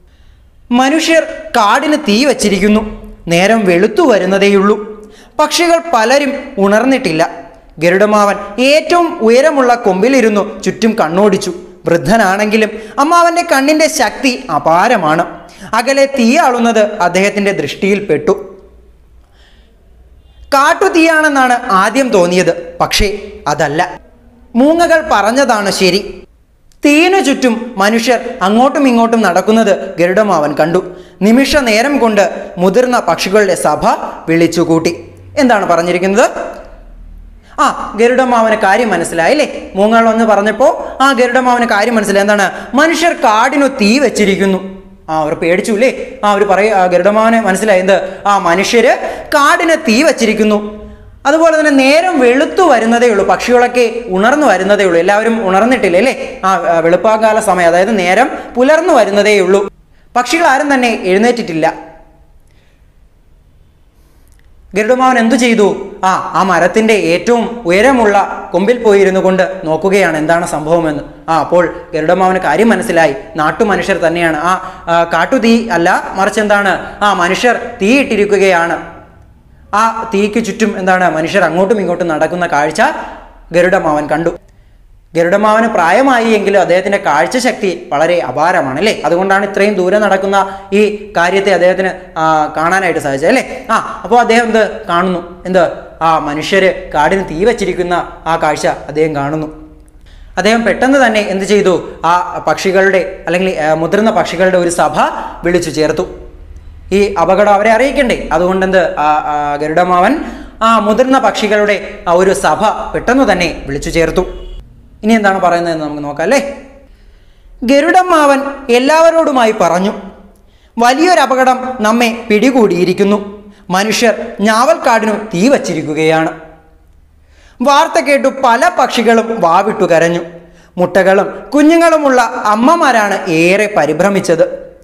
മനുഷ്യർ കാടിന് തീ വച്ചിരിക്കുന്നു നേരം വെളുത്തു വരുന്നതേയുള്ളൂ പക്ഷികൾ പലരും ഉണർന്നിട്ടില്ല ഗരുഡമാവൻ ഏറ്റവും ഉയരമുള്ള കൊമ്പിലിരുന്നു ചുറ്റും കണ്ണോടിച്ചു വൃദ്ധനാണെങ്കിലും അമ്മാവന്റെ കണ്ണിന്റെ ശക്തി അപാരമാണ് അകലെ തീയാളുന്നത് അദ്ദേഹത്തിന്റെ ദൃഷ്ടിയിൽപ്പെട്ടു കാട്ടുതീയാണെന്നാണ് ആദ്യം തോന്നിയത് പക്ഷേ അതല്ല മൂങ്ങകൾ പറഞ്ഞതാണ് ശരി തീനു ചുറ്റും മനുഷ്യർ അങ്ങോട്ടും ഇങ്ങോട്ടും നടക്കുന്നത് ഗരുഡമാവൻ കണ്ടു നിമിഷ നേരം കൊണ്ട് മുതിർന്ന പക്ഷികളുടെ സഭ വിളിച്ചുകൂട്ടി എന്താണ് പറഞ്ഞിരിക്കുന്നത് ആ ഗരുഡമാവന് കാര്യം മനസ്സിലായി അല്ലേ മൂങ്ങകൾ വന്ന് പറഞ്ഞപ്പോൾ ആ ഗരുഡമാവന് കാര്യം മനസ്സിലായി എന്താണ് മനുഷ്യർ കാടിനു തീ വെച്ചിരിക്കുന്നു ആ അവർ പേടിച്ചു അല്ലേ ആ അവർ പറയ ആ ഗരുഡമാവന് മനസ്സിലായി എന്ത് ആ മനുഷ്യര് കാടിന് തീ വച്ചിരിക്കുന്നു അതുപോലെ തന്നെ നേരം വെളുത്തു വരുന്നതേ ഉള്ളൂ പക്ഷികളൊക്കെ ഉണർന്നു വരുന്നതേ ഉള്ളൂ എല്ലാവരും ഉണർന്നിട്ടില്ല അല്ലേ ആ ആ, വെളുപ്പാകാല സമയം അതായത് നേരം പുലർന്നു വരുന്നതേ ഉള്ളൂ പക്ഷികൾ ആരും തന്നെ എഴുന്നേറ്റിട്ടില്ല ഗരുഡമാവൻ എന്തു ചെയ്തു ആ ആ മരത്തിന്റെ ഏറ്റവും ഉയരമുള്ള കൊമ്പിൽ പോയിരുന്നു കൊണ്ട് നോക്കുകയാണ് എന്താണ് സംഭവമെന്ന് ആ അപ്പോൾ ഗരുഡമാവന് കാര്യം മനസ്സിലായി നാട്ടു മനുഷ്യർ തന്നെയാണ് ആ ആ, കാട്ടുതീ അല്ല മറിച്ച് എന്താണ് ആ മനുഷ്യർ തീയിട്ടിരിക്കുകയാണ് ആ തീക്ക് ചുറ്റും എന്താണ് മനുഷ്യർ അങ്ങോട്ടും ഇങ്ങോട്ടും നടക്കുന്ന കാഴ്ച ഗരുഡമാവൻ കണ്ടു ഗരുഡമാവന് പ്രായമായി എങ്കിലും അദ്ദേഹത്തിന്റെ കാഴ്ചശക്തി വളരെ അപാരമാണ് അല്ലേ അതുകൊണ്ടാണ് ഇത്രയും ദൂരെ നടക്കുന്ന ഈ കാര്യത്തെ അദ്ദേഹത്തിന് ആ, കാണാനായിട്ട് സാധിച്ചത് അല്ലേ ആ അപ്പോൾ അദ്ദേഹം എന്ത് കാണുന്നു എന്ത് ആ മനുഷ്യര് കാടിന് തീ വച്ചിരിക്കുന്ന ആ കാഴ്ച അദ്ദേഹം കാണുന്നു അദ്ദേഹം പെട്ടെന്ന് തന്നെ എന്ത് ചെയ്തു ആ പക്ഷികളുടെ അല്ലെങ്കിൽ ആ, മുതിർന്ന പക്ഷികളുടെ ഒരു സഭ വിളിച്ചു ചേർത്തു ഈ അപകടം അവരെ അറിയിക്കണ്ടേ അതുകൊണ്ട് എന്ത് ആ ആ ഗരുഡമാവൻ ആ മുതിർന്ന പക്ഷികളുടെ ആ ഒരു സഭ പെട്ടെന്ന് തന്നെ വിളിച്ചു ചേർത്തു ഇനി എന്താണ് പറയുന്നതെന്ന് നമുക്ക് നോക്കാം അല്ലേ ഗരുഡമാവൻ എല്ലാവരോടുമായി പറഞ്ഞു വലിയൊരു അപകടം നമ്മെ പിടികൂടിയിരിക്കുന്നു മനുഷ്യർ ഞാവൽക്കാടിനു തീ വച്ചിരിക്കുകയാണ് വാർത്ത കേട്ടു പല പക്ഷികളും വാവിട്ടു കരഞ്ഞു മുട്ടകളും കുഞ്ഞുങ്ങളുമുള്ള അമ്മമാരാണ് ഏറെ പരിഭ്രമിച്ചത്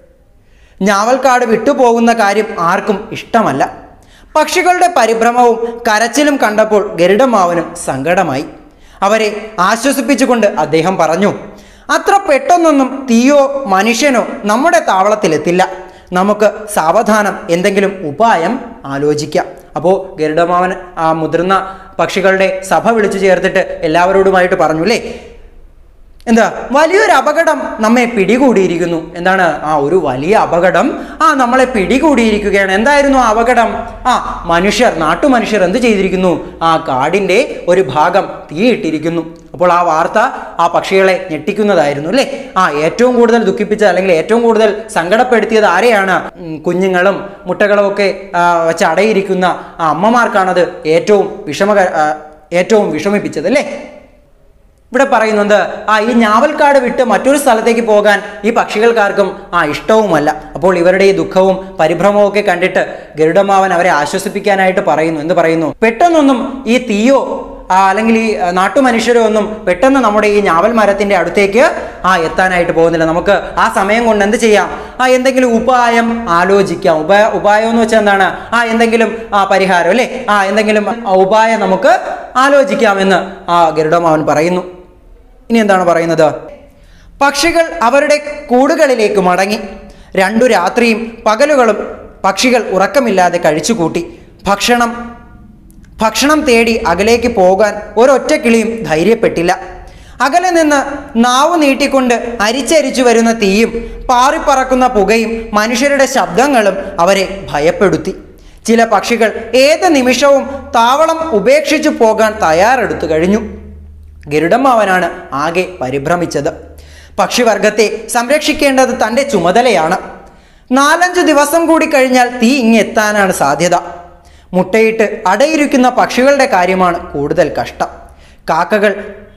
ഞാവൽക്കാട് വിട്ടുപോകുന്ന കാര്യം ആർക്കും ഇഷ്ടമല്ല പക്ഷികളുടെ പരിഭ്രമവും കരച്ചിലും കണ്ടപ്പോൾ ഗരുഡമാവനും സങ്കടമായി അവരെ ആശ്വസിപ്പിച്ചുകൊണ്ട് അദ്ദേഹം പറഞ്ഞു അത്ര പെട്ടെന്നൊന്നും തീയോ മനുഷ്യനോ നമ്മുടെ താവളത്തിലെത്തില്ല നമുക്ക് സാവധാനം എന്തെങ്കിലും ഉപായം ആലോചിക്കാം അപ്പോൾ ഗരുഡമാവൻ ആ മുതിർന്ന പക്ഷികളുടെ സഭ വിളിച്ചു ചേർത്തിട്ട് എല്ലാവരോടുമായിട്ട് പറഞ്ഞു അല്ലേ എന്താ വലിയൊരു അപകടം നമ്മെ പിടികൂടിയിരിക്കുന്നു എന്താണ് ആ ഒരു വലിയ അപകടം ആ നമ്മളെ പിടികൂടിയിരിക്കുകയാണ് എന്തായിരുന്നു ആ അപകടം ആ മനുഷ്യർ നാട്ടുമനുഷ്യർ എന്ത് ചെയ്തിരിക്കുന്നു ആ കാടിന്റെ ഒരു ഭാഗം തീയിട്ടിരിക്കുന്നു അപ്പോൾ ആ വാർത്ത ആ പക്ഷികളെ ഞെട്ടിക്കുന്നതായിരുന്നു അല്ലേ ആ ഏറ്റവും കൂടുതൽ ദുഃഖിപ്പിച്ച അല്ലെങ്കിൽ ഏറ്റവും കൂടുതൽ സങ്കടപ്പെടുത്തിയത് ആരെയാണ് ഉം, കുഞ്ഞുങ്ങളും മുട്ടകളും ഒക്കെ ആ, വെച്ച് അടയിരിക്കുന്ന ആ അമ്മമാർക്കാണത് ഏറ്റവും വിഷമക ആ, ഏറ്റവും വിഷമിപ്പിച്ചത് അല്ലേ ഇവിടെ പറയുന്നുണ്ട് ആ ഈ ഞാവൽക്കാട് വിട്ട് മറ്റൊരു സ്ഥലത്തേക്ക് പോകാൻ ഈ പക്ഷികൾക്കാർക്കും ആ ഇഷ്ടവുമല്ല അപ്പോൾ ഇവരുടെ ഈ ദുഃഖവും പരിഭ്രമവും ഒക്കെ കണ്ടിട്ട് ഗരുഡമാവൻ അവരെ ആശ്വസിപ്പിക്കാനായിട്ട് പറയുന്നു എന്ത് പറയുന്നു പെട്ടെന്നൊന്നും ഈ തീയോ ആ, അല്ലെങ്കിൽ ഈ ആ, നാട്ടുമനുഷ്യരോ ഒന്നും പെട്ടെന്ന് നമ്മുടെ ഈ ഞാവൽ മരത്തിന്റെ അടുത്തേക്ക് ആ എത്താനായിട്ട് പോകുന്നില്ല നമുക്ക് ആ സമയം കൊണ്ട് എന്ത് ചെയ്യാം ആ എന്തെങ്കിലും ഉപായം ആലോചിക്കാം ഉപായ ഉപായം എന്ന് വെച്ചാൽ എന്താണ് ആ എന്തെങ്കിലും ആ പരിഹാരം അല്ലേ ആ എന്തെങ്കിലും ആ, ഉപായം നമുക്ക് ആലോചിക്കാമെന്ന് ആ ഗരുഡമാവൻ പറയുന്നു ഇനി എന്താണ് പറയുന്നത് പക്ഷികൾ അവരുടെ കൂടുകളിലേക്ക് മടങ്ങി രണ്ടു രാത്രിയും പകലുകളും പക്ഷികൾ ഉറക്കമില്ലാതെ കഴിച്ചുകൂട്ടി ഭക്ഷണം ഭക്ഷണം തേടി അകലേക്ക് പോകാൻ ഒരൊറ്റ കിളിയും ധൈര്യപ്പെട്ടില്ല അകലെ നിന്ന് നാവ് നീട്ടിക്കൊണ്ട് അരിച്ചരിച്ചു വരുന്ന തീയും പാറിപ്പറക്കുന്ന പുകയും മനുഷ്യരുടെ ശബ്ദങ്ങളും അവരെ ഭയപ്പെടുത്തി ചില പക്ഷികൾ ഏത് നിമിഷവും താവളം ഉപേക്ഷിച്ചു പോകാൻ തയ്യാറെടുത്തു കഴിഞ്ഞു ഗരുഡമ്മാവനാണ് ആകെ പരിഭ്രമിച്ചത് പക്ഷിവർഗത്തെ സംരക്ഷിക്കേണ്ടത് തൻ്റെ ചുമതലയാണ് നാലഞ്ച് ദിവസം കൂടി കഴിഞ്ഞാൽ തീ ഇങ്ങെത്താനാണ് സാധ്യത മുട്ടയിട്ട് അടയിരിക്കുന്ന പക്ഷികളുടെ കാര്യമാണ് കൂടുതൽ കഷ്ടം കാക്കകൾ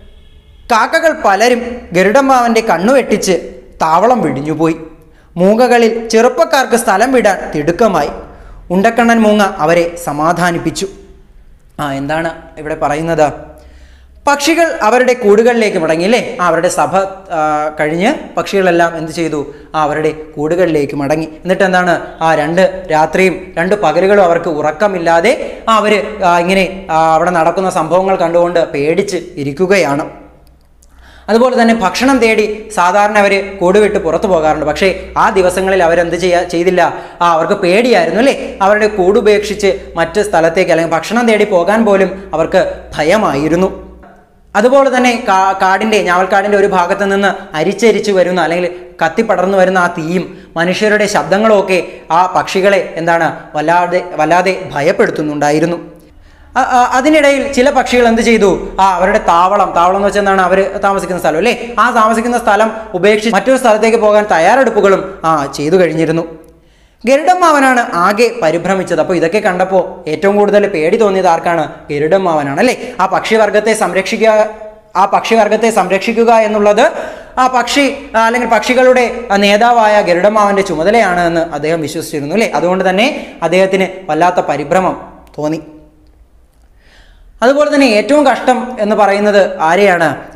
കാക്കകൾ പലരും ഗരുഡമ്മാവൻ്റെ കണ്ണു വെട്ടിച്ച് താവളം വിടിഞ്ഞുപോയി മൂങ്ങകളിൽ ചെറുപ്പക്കാർക്ക് സ്ഥലം വിടാൻ തിടുക്കമായി ഉണ്ടക്കണ്ണൻ മൂങ്ങ അവരെ സമാധാനിപ്പിച്ചു ആ എന്താണ് ഇവിടെ പറയുന്നത് പക്ഷികൾ അവരുടെ കൂടുകളിലേക്ക് മടങ്ങി അല്ലേ ആ അവരുടെ സഭ ആ, കഴിഞ്ഞ് പക്ഷികളെല്ലാം എന്ത് ചെയ്തു ആ അവരുടെ കൂടുകളിലേക്ക് മടങ്ങി എന്നിട്ട് എന്താണ് ആ രണ്ട് രാത്രിയും രണ്ട് പകലുകളും അവർക്ക് ഉറക്കമില്ലാതെ ആ അവർ ഇങ്ങനെ ആ, അവിടെ നടക്കുന്ന സംഭവങ്ങൾ കണ്ടുകൊണ്ട് പേടിച്ച് ഇരിക്കുകയാണ് അതുപോലെ തന്നെ ഭക്ഷണം തേടി സാധാരണ അവർ കൂടുവിട്ട് പുറത്തു പോകാറുണ്ട് പക്ഷേ ആ ദിവസങ്ങളിൽ അവരെന്ത് ചെയ്യാ ചെയ്തില്ല ആ അവർക്ക് പേടിയായിരുന്നു അല്ലേ അവരുടെ കൂടുപേക്ഷിച്ച് മറ്റ് സ്ഥലത്തേക്ക് അല്ലെങ്കിൽ ഭക്ഷണം തേടി പോകാൻ പോലും അവർക്ക് ഭയമായിരുന്നു അതുപോലെ തന്നെ കാ കാടിൻ്റെ ഞാവൽക്കാടിൻ്റെ ഒരു ഭാഗത്ത് നിന്ന് അരിച്ചരിച്ചു വരുന്ന അല്ലെങ്കിൽ കത്തിപ്പടർന്നു വരുന്ന ആ തീയും മനുഷ്യരുടെ ശബ്ദങ്ങളും ഒക്കെ ആ പക്ഷികളെ എന്താണ് വല്ലാതെ വല്ലാതെ ഭയപ്പെടുത്തുന്നുണ്ടായിരുന്നു അ- അ- അതിനിടയിൽ ചില പക്ഷികൾ എന്ത് ചെയ്തു ആ അവരുടെ താവളം താവളം എന്ന് വെച്ചാൽ എന്താണ് അവർ താമസിക്കുന്ന സ്ഥലം അല്ലേ ആ താമസിക്കുന്ന സ്ഥലം ഉപേക്ഷിച്ച് മറ്റൊരു സ്ഥലത്തേക്ക് പോകാൻ തയ്യാറെടുപ്പുകളും ആ ചെയ്തു കഴിഞ്ഞിരുന്നു ഗരുഡമ്മാവനാണ് ആകെ പരിഭ്രമിച്ചത് അപ്പോൾ ഇതൊക്കെ കണ്ടപ്പോൾ ഏറ്റവും കൂടുതൽ പേടി തോന്നിയത് ആർക്കാണ് ഗരുഡമ്മാവനാണ് അല്ലേ ആ പക്ഷിവർഗത്തെ സംരക്ഷിക്കുക ആ പക്ഷിവർഗത്തെ സംരക്ഷിക്കുക എന്നുള്ളത് ആ പക്ഷി ആ, അല്ലെങ്കിൽ പക്ഷികളുടെ ആ, നേതാവായ ഗരുഡമ്മാവന്റെ ചുമതലയാണ് എന്ന് അദ്ദേഹം വിശ്വസിച്ചിരുന്നു അല്ലേ അതുകൊണ്ട് തന്നെ അദ്ദേഹത്തിന് വല്ലാത്ത പരിഭ്രമം തോന്നി അതുപോലെ തന്നെ ഏറ്റവും കഷ്ടം എന്ന് പറയുന്നത് ആരെയാണ്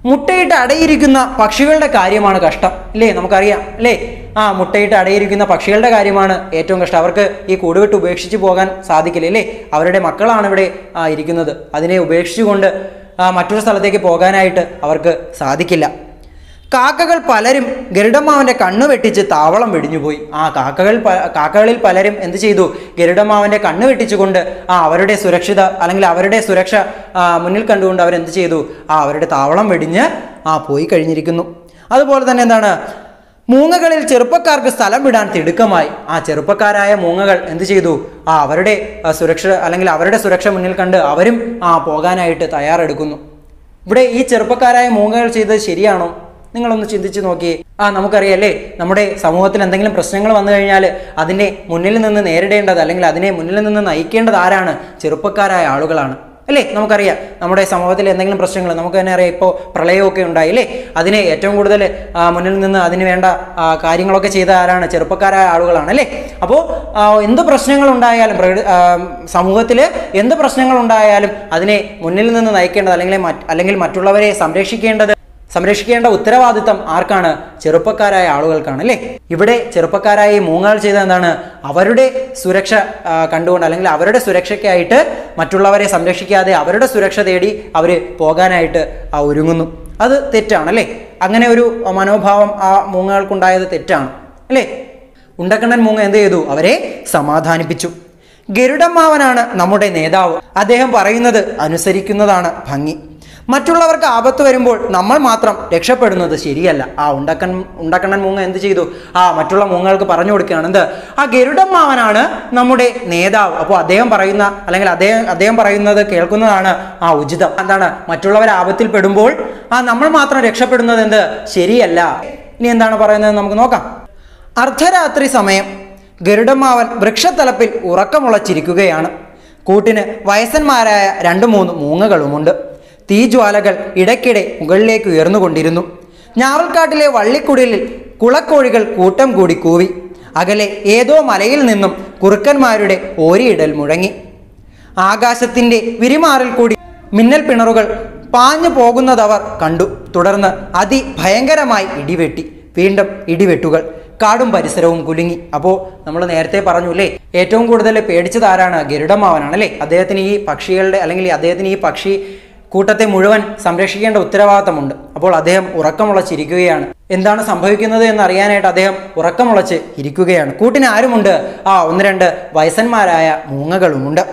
മുട്ടയിട്ട് അടയിരിക്കുന്ന പക്ഷികളുടെ കാര്യമാണ് കഷ്ടം അല്ലേ നമുക്കറിയാം അല്ലേ ആ മുട്ടയിട്ട് അടയിരിക്കുന്ന പക്ഷികളുടെ കാര്യമാണ് ഏറ്റവും കഷ്ടം അവർക്ക് ഈ കൂട് വിട്ട് ഉപേക്ഷിച്ച് പോകാൻ സാധിക്കില്ല അല്ലേ അവരുടെ മക്കളാണ് ഇവിടെ ആ, ഇരിക്കുന്നത് അതിനെ ഉപേക്ഷിച്ചുകൊണ്ട് ആ, മറ്റൊരു സ്ഥലത്തേക്ക് പോകാനായിട്ട് അവർക്ക് സാധിക്കില്ല കാക്കകൾ പലരും ഗരുഡമ്മാവന്റെ കണ്ണു വെട്ടിച്ച് താവളം വെടിഞ്ഞുപോയി ആ കാക്കകൾ പ- കാക്കകളിൽ പലരും എന്ത് ചെയ്തു ഗരുഡമ്മാവന്റെ കണ്ണ് വെട്ടിച്ചുകൊണ്ട് ആ അവരുടെ സുരക്ഷിത അല്ലെങ്കിൽ അവരുടെ സുരക്ഷ ആ, മുന്നിൽ കണ്ടുകൊണ്ട് അവരെന്ത് ചെയ്തു ആ അവരുടെ താവളം വെടിഞ്ഞ് ആ പോയി കഴിഞ്ഞിരിക്കുന്നു അതുപോലെ തന്നെ എന്താണ് മൂങ്ങകളിൽ ചെറുപ്പക്കാർക്ക് സ്ഥലം വിടാൻ തിടുക്കമായി ആ ചെറുപ്പക്കാരായ മൂങ്ങകൾ എന്ത് ചെയ്തു ആ അവരുടെ ആ, സുരക്ഷ അല്ലെങ്കിൽ അവരുടെ സുരക്ഷ മുന്നിൽ കണ്ട് അവരും ആ പോകാനായിട്ട് തയ്യാറെടുക്കുന്നു ഇവിടെ ഈ ചെറുപ്പക്കാരായ മൂങ്ങകൾ ചെയ്തത് ശരിയാണോ നിങ്ങളൊന്ന് ചിന്തിച്ച് നോക്കിയേ ആ നമുക്കറിയാലേ നമ്മുടെ സമൂഹത്തിൽ എന്തെങ്കിലും പ്രശ്നങ്ങൾ വന്നു കഴിഞ്ഞാൽ അതിനെ മുന്നിൽ നിന്ന് നേരിടേണ്ടത് അല്ലെങ്കിൽ അതിനെ മുന്നിൽ നിന്ന് നയിക്കേണ്ടത് ആരാണ് ചെറുപ്പക്കാരായ ആളുകളാണ് അല്ലേ നമുക്കറിയാം നമ്മുടെ സമൂഹത്തിൽ എന്തെങ്കിലും പ്രശ്നങ്ങൾ നമുക്ക് തന്നെ അറിയാം ഇപ്പോൾ പ്രളയമൊക്കെ ഉണ്ടായി അല്ലേ അതിനെ ഏറ്റവും കൂടുതൽ ആ, മുന്നിൽ നിന്ന് അതിന് വേണ്ട ആ, കാര്യങ്ങളൊക്കെ ചെയ്ത ആരാണ് ചെറുപ്പക്കാരായ ആളുകളാണ് അല്ലേ അപ്പോൾ എന്ത് പ്രശ്നങ്ങൾ ഉണ്ടായാലും പ്രകൃതി സമൂഹത്തിൽ എന്ത് പ്രശ്നങ്ങൾ ഉണ്ടായാലും അതിനെ മുന്നിൽ നിന്ന് നയിക്കേണ്ടത് അല്ലെങ്കിൽ മറ്റ് അല്ലെങ്കിൽ മറ്റുള്ളവരെ സംരക്ഷിക്കേണ്ടത് സംരക്ഷിക്കേണ്ട ഉത്തരവാദിത്തം ആർക്കാണ് ചെറുപ്പക്കാരായ ആളുകൾക്കാണ് അല്ലേ ഇവിടെ ചെറുപ്പക്കാരായ ഈ മൂങ്ങാൾ ചെയ്ത എന്താണ് അവരുടെ സുരക്ഷ ആ, കണ്ടുകൊണ്ട് അല്ലെങ്കിൽ അവരുടെ സുരക്ഷയ്ക്കായിട്ട് മറ്റുള്ളവരെ സംരക്ഷിക്കാതെ അവരുടെ സുരക്ഷ തേടി അവർ പോകാനായിട്ട് ആ, ഒരുങ്ങുന്നു അത് തെറ്റാണ് അല്ലേ അങ്ങനെ ഒരു മനോഭാവം ആ മൂങ്ങകൾക്കുണ്ടായത് തെറ്റാണ് അല്ലേ ഉണ്ടക്കണ്ണൻ മൂങ്ങ എന്ത് ചെയ്തു അവരെ സമാധാനിപ്പിച്ചു ഗരുഡമ്മാവനാണ് നമ്മുടെ നേതാവ് അദ്ദേഹം പറയുന്നത് അനുസരിക്കുന്നതാണ് ഭംഗി മറ്റുള്ളവർക്ക് ആപത്ത് വരുമ്പോൾ നമ്മൾ മാത്രം രക്ഷപ്പെടുന്നത് ശരിയല്ല ആ ഉണ്ടക്കൻ ഉണ്ടക്കണ്ണൻ മൂങ്ങ എന്ത് ചെയ്തു ആ മറ്റുള്ള മൂങ്ങകൾക്ക് പറഞ്ഞു കൊടുക്കുകയാണ് എന്ത് ആ ഗരുഡമ്മാവനാണ് നമ്മുടെ നേതാവ് അപ്പോൾ അദ്ദേഹം പറയുന്ന അല്ലെങ്കിൽ അദ്ദേഹം അദ്ദേഹം പറയുന്നത് കേൾക്കുന്നതാണ് ആ ഉചിതം എന്താണ് മറ്റുള്ളവർ ആപത്തിൽ പെടുമ്പോൾ ആ നമ്മൾ മാത്രം രക്ഷപ്പെടുന്നത് എന്ത് ശരിയല്ല ഇനി എന്താണ് പറയുന്നത് നമുക്ക് നോക്കാം അർദ്ധരാത്രി സമയം ഗരുഡമ്മാവൻ വൃക്ഷത്തലപ്പിൽ ഉറക്കമുളച്ചിരിക്കുകയാണ് കൂട്ടിന് വയസ്സന്മാരായ രണ്ട് മൂന്ന് മൂങ്ങകളുമുണ്ട് തീജ്വാലകൾ ഇടയ്ക്കിടെ മുകളിലേക്ക് ഉയർന്നുകൊണ്ടിരുന്നു ഞാവൽക്കാട്ടിലെ വള്ളിക്കുടിലിൽ കുളക്കോഴികൾ കൂട്ടം കൂടി കൂവി അകലെ ഏതോ മലയിൽ നിന്നും കുറുക്കന്മാരുടെ ഓരിയിടൽ മുഴങ്ങി ആകാശത്തിന്റെ വിരിമാറിൽ കൂടി മിന്നൽ പിണറുകൾ പാഞ്ഞു പോകുന്നതവർ കണ്ടു തുടർന്ന് അതിഭയങ്കരമായി ഇടിവെട്ടി വീണ്ടും ഇടിവെട്ടുകൾ കാടും പരിസരവും കുലുങ്ങി അപ്പോൾ നമ്മൾ നേരത്തെ പറഞ്ഞു അല്ലേ ഏറ്റവും കൂടുതൽ പേടിച്ചത് ആരാണ് ഗരുഡമാവനാണ് അല്ലേ അദ്ദേഹത്തിന് ഈ പക്ഷികളുടെ അല്ലെങ്കിൽ അദ്ദേഹത്തിന് ഈ പക്ഷി കൂട്ടത്തെ മുഴുവൻ സംരക്ഷിക്കേണ്ട ഉത്തരവാദിത്തമുണ്ട് അപ്പോൾ അദ്ദേഹം ഉറക്കമുളച്ചിരിക്കുകയാണ് എന്താണ് സംഭവിക്കുന്നത് എന്ന് അറിയാനായിട്ട് അദ്ദേഹം ഉറക്കമുളച്ച് ഇരിക്കുകയാണ് കൂട്ടിന് ആരുമുണ്ട് ആ ഒന്ന് രണ്ട് വയസ്സന്മാരായ മൂങ്ങകളുമുണ്ട്